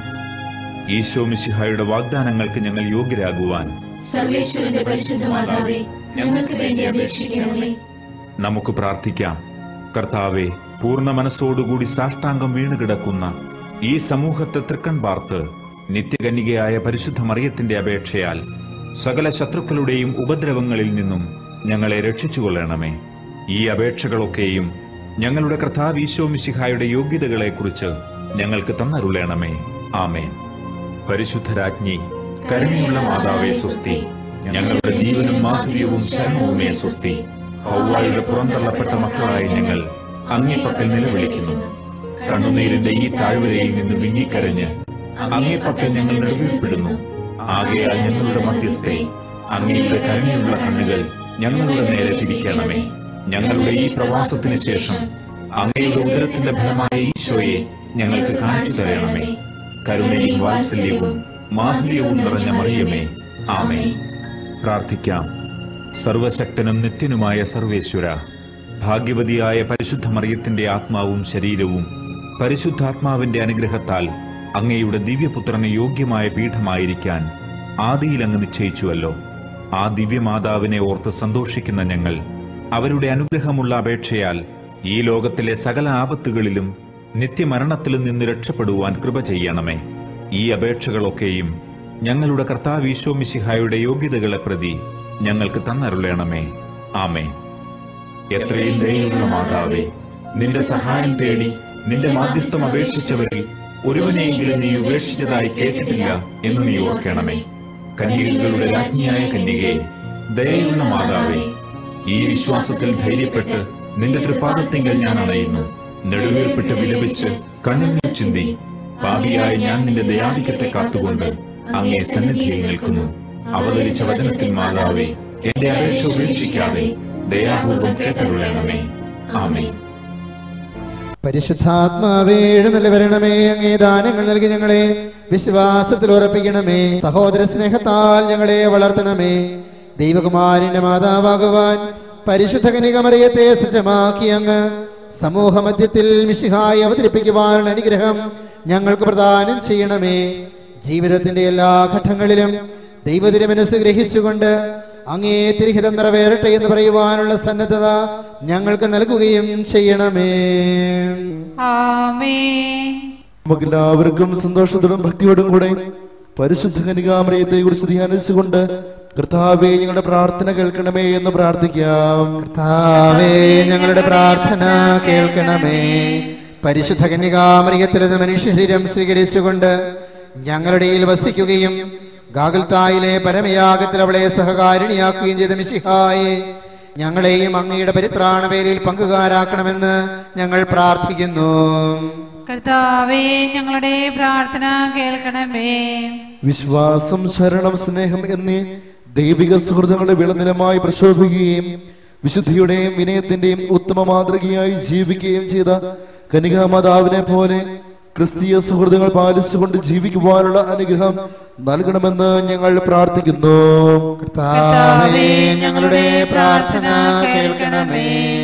ഈശോ മിശിഹായുടെ വാഗ്ദാനങ്ങൾക്ക് ഞങ്ങൾ യോഗ്യരാകുവാൻ സർവേശ്വരന്റെ പരിശുദ്ധ മാതാവേ ഞങ്ങൾക്ക് വേണ്ടി അപേക്ഷിക്കണമേ നമുക്ക് പ്രാർത്ഥിക്കാം കർത്താവെ പൂർണ്ണ മനസ്സോടുകൂടി സാഷ്ടാംഗം വീണുകിടക്കുന്ന ഈ സമൂഹത്തെ തൃക്കൺ പാർത്ത് നിത്യകന്യകയായ പരിശുദ്ധ മറിയത്തിന്റെ അപേക്ഷയാൽ സകല ശത്രുക്കളുടെയും ഉപദ്രവങ്ങളിൽ നിന്നും ഞങ്ങളെ രക്ഷിച്ചുകൊള്ളണമേ ഈ അപേക്ഷകളൊക്കെയും ഞങ്ങളുടെ കർത്താവ് ഈശോ മിശിഹായുടെ യോഗ്യതകളെക്കുറിച്ച് ഞങ്ങൾക്ക് തന്നരുളണമേ ആമേൻ പരിശുദ്ധരാജ്ഞി കരുണയുള്ള മാതാവേ സ്വസ്തി ഞങ്ങളുടെ ജീവനും മാധുര്യവും ശരണവുമേ സ്വസ്തി ഹൗവായുടെ പുറന്തള്ളപ്പെട്ട മക്കളായ ഞങ്ങൾ അങ്ങേപ്പക്കൽ നിലവിളിക്കുന്നു കണ്ണുനീരിന്റെ ഈ താഴ്വരയിൽ നിന്ന് വിങ്ങിക്കരഞ്ഞ് അങ്ങേപ്പക്കൽ ഞങ്ങൾ നെടുവീർപ്പെടുന്നു ആകയാൽ ഞങ്ങളുടെ മധ്യസ്ഥെ അങ്ങയുടെ കരുണയുള്ള കണ്ണുകൾ ഞങ്ങളുടെ നേരെ തിരിക്കണമേ ഞങ്ങളുടെ ഈ പ്രവാസത്തിന് ശേഷം അങ്ങയുടെ ഉദരത്തിന്റെ ഫലമായ ഈശോയെ ഞങ്ങൾക്ക് കാണിച്ചു തരണമേ കരുണയും വാത്സല്യവും മാധുര്യവും നിറഞ്ഞ മറിയമേ ആമേ പ്രാർത്ഥിക്കാം സർവശക്തനും നിത്യനുമായ സർവേശ്വര ഭാഗ്യവതിയായ പരിശുദ്ധ മറിയത്തിന്റെ ആത്മാവും ശരീരവും പരിശുദ്ധാത്മാവിന്റെ അനുഗ്രഹത്താൽ അങ്ങയുടെ ദിവ്യപുത്രന് യോഗ്യമായ പീഠമായിരിക്കാൻ ആദിയിൽ അങ്ങ് നിശ്ചയിച്ചുവല്ലോ ആ ദിവ്യമാതാവിനെ ഓർത്ത് സന്തോഷിക്കുന്ന ഞങ്ങൾ അവരുടെ അനുഗ്രഹമുള്ള അപേക്ഷയാൽ ഈ ലോകത്തിലെ സകല ആപത്തുകളിലും നിത്യമരണത്തിലും നിന്ന് രക്ഷപ്പെടുവാൻ കൃപ ചെയ്യണമേ ഈ അപേക്ഷകളൊക്കെയും ഞങ്ങളുടെ കർത്താവീശോ മിശിഹായുടെ യോഗ്യതകളെ പ്രതി ഞങ്ങൾക്ക് തന്നരുളേണമേ ആമേൻ എത്രയും ദയുള്ള മാതാവേ നിന്റെ സഹായം തേടി നിന്റെ മാധ്യസ്ഥം അപേക്ഷിച്ചവരിൽ ഒരുവനെയെങ്കിലും നീ ഉപേക്ഷിച്ചതായി കേട്ടിട്ടില്ല എന്ന് നീ ഓർക്കണമേ കന്യകകളുടെ രാജ്ഞിയായ കന്യകയെ ദയയുള്ള മാതാവേ ഈ വിശ്വാസത്തിൽ ധൈര്യപ്പെട്ട് നിന്റെ തൃപ്പാദത്തിങ്കൽ ഞാൻ അണയുന്നു നെടുവേർപ്പെട്ട് വിലപിച്ച് കണ്ണുനീർ ചിന്തി പാപിയായ ഞാൻ നിന്റെ ദയാധിക്യത്തെ കാത്തുകൊണ്ട് അങ്ങേ സന്നിധിയിൽ നിൽക്കുന്നു അവതരിച്ച വചനത്തിൽ മാതാവേ എന്റെ അപേക്ഷ ഉപേക്ഷിക്കാതെ ദയാപൂർവം കേട്ടരുളണമേ ആമേൻ പരിശുദ്ധാത്മാവേ എഴുന്നള്ളി വരണമേ അങ്ങേ ദാനങ്ങൾ നൽകി ഞങ്ങളെ വിശ്വാസത്തിൽ ഉറപ്പിക്കണമേ സഹോദര സ്നേഹത്താൽ ഞങ്ങളെ വളർത്തണമേ ദൈവകുമാരന്റെ മാതാവാകുവാൻ പരിശുദ്ധ കനികമറിയത്തെ സജ്ജമാക്കി അങ്ങ് സമൂഹ മധ്യത്തിൽ മിശിഹായി അവതരിപ്പിക്കുവാനുള്ള അനുഗ്രഹം ഞങ്ങൾക്ക് പ്രദാനം ചെയ്യണമേ ജീവിതത്തിന്റെ എല്ലാ ഘട്ടങ്ങളിലും ദൈവത്തിനെ മനസ്സ് ഗ്രഹിച്ചുകൊണ്ട് അങ്ങേ തിരിഹിതം നിറവേറട്ടെ എന്ന് പറയുവാനുള്ള സന്നദ്ധത ഞങ്ങൾക്ക് നൽകുകയും ചെയ്യണമേ ആമേൻ നമുക്കെല്ലാവർക്കും സന്തോഷത്തോടും ഭക്തിയോടും കൂടെ പരിശുദ്ധ കനികാമറിയത്തെ കുറിച്ച് ധ്യാനിച്ചുകൊണ്ട് കർത്താവെ ഞങ്ങളുടെ പ്രാർത്ഥന കേൾക്കണമേ എന്ന് പ്രാർത്ഥിക്കാം കർത്താവേ ഞങ്ങളുടെ പ്രാർത്ഥന കേൾക്കണമേ പരിശുദ്ധ കന്യകാമറിയത്തിൽ നിന്ന് മനുഷ്യ ശരീരം സ്വീകരിച്ചുകൊണ്ട് ഞങ്ങളുടെ ഇടയിൽ വസിക്കുകയും ഗാഗുൽത്തായിലെ പരമയാഗത്തിൽ അവളെ സഹകാരിണിയാക്കുകയും ചെയ്ത മിശിഹായെ ഞങ്ങളെയും അങ്ങയുടെ പരിത്രാണ വേലയിൽ പങ്കുകാരാക്കണമെന്ന് ഞങ്ങൾ പ്രാർത്ഥിക്കുന്നു കർത്താവേ ഞങ്ങളുടെ പ്രാർത്ഥന കേൾക്കണമേ വിശ്വാസം ശരണം സ്നേഹം എന്നീ ദൈവിക സുഹൃത്തുക്കളുടെ വിളനിലമായി പ്രശോഭിക്കുകയും വിശുദ്ധിയുടെയും വിനയത്തിന്റെയും ഉത്തമ മാതൃകയായി ജീവിക്കുകയും ചെയ്ത കനികാമാതാവിനെ പോലെ ക്രിസ്തീയ സുഹൃത്തുക്കൾ പാലിച്ചുകൊണ്ട് ജീവിക്കുവാനുള്ള അനുഗ്രഹം നൽകണമെന്ന് ഞങ്ങൾ പ്രാർത്ഥിക്കുന്നു കർത്താവേ ഞങ്ങളുടെ പ്രാർത്ഥന കേൾക്കണമേ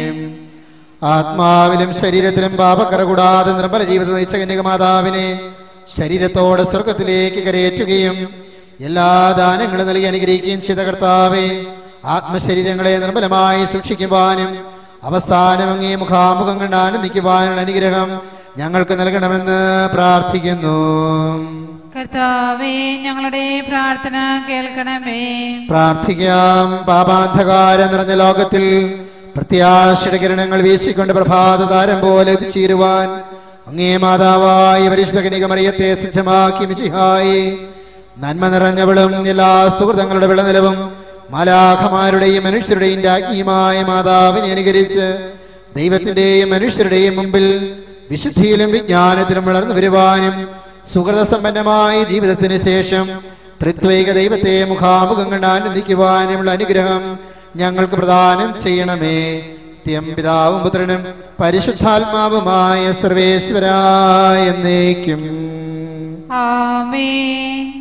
ആത്മാവിലും ശരീരത്തിലും പാപക്കറ കൂടാതെ നിർമ്മല ജീവിതം നയിച്ച കന്യകമാതാവിനെ ശരീരത്തോടെ സ്വർഗത്തിലേക്ക് കരയേറ്റുകയും എല്ലാ ദാനങ്ങളും നൽകി അനുഗ്രഹിക്കുകയും ചെയ്ത കർത്താവെ ആത്മശരീരങ്ങളെ നിർമ്മലമായി സൂക്ഷിക്കുവാനും അവസാനം അങ്ങേ മുഖാമുഖം കണ്ട് ആനന്ദിക്കുവാനുള്ള അനുഗ്രഹം ഞങ്ങൾക്ക് നൽകണമെന്ന് പ്രാർത്ഥിക്കുന്നു കർത്താവേ ഞങ്ങളുടെ പ്രാർത്ഥന കേൾക്കണമേ പ്രാർത്ഥിക്കാം പാപാന്ധകാരം നിറഞ്ഞ ലോകത്തിൽ പ്രത്യാശയുടെ കിരണങ്ങൾ വീശിക്കൊണ്ട് പ്രഭാത താരം പോലെ എത്തിച്ചേരുവാൻ അങ്ങേ മാതാവായ പരിശുദ്ധ കനികമറിയത്തെ സിദ്ധമാക്കി മിശിഹായി നന്മ നിറഞ്ഞവളും എല്ലാ സുഹൃതങ്ങളുടെ വിളനിലവും മാലാഖമാരുടെയും മനുഷ്യരുടെയും രാജ്ഞിയുമായ മാതാവിനെ അനുകരിച്ച് ദൈവത്തിന്റെയും മനുഷ്യരുടെയും മുമ്പിൽ വിശുദ്ധിയിലും വിജ്ഞാനത്തിലും വളർന്നു വരുവാനും സുഹൃതസമ്പന്നമായ ജീവിതത്തിന് ശേഷം ത്രിത്വൈക ദൈവത്തെ മുഖാമുഖം കണ്ട് ആനന്ദിക്കുവാനുമുള്ള അനുഗ്രഹം ഞങ്ങൾക്ക് പ്രദാനം ചെയ്യണമേ നിത്യം പിതാവും പുത്രനും പരിശുദ്ധാത്മാവുമായ സർവേശ്വരായ എന്നേക്കും ആമേൻ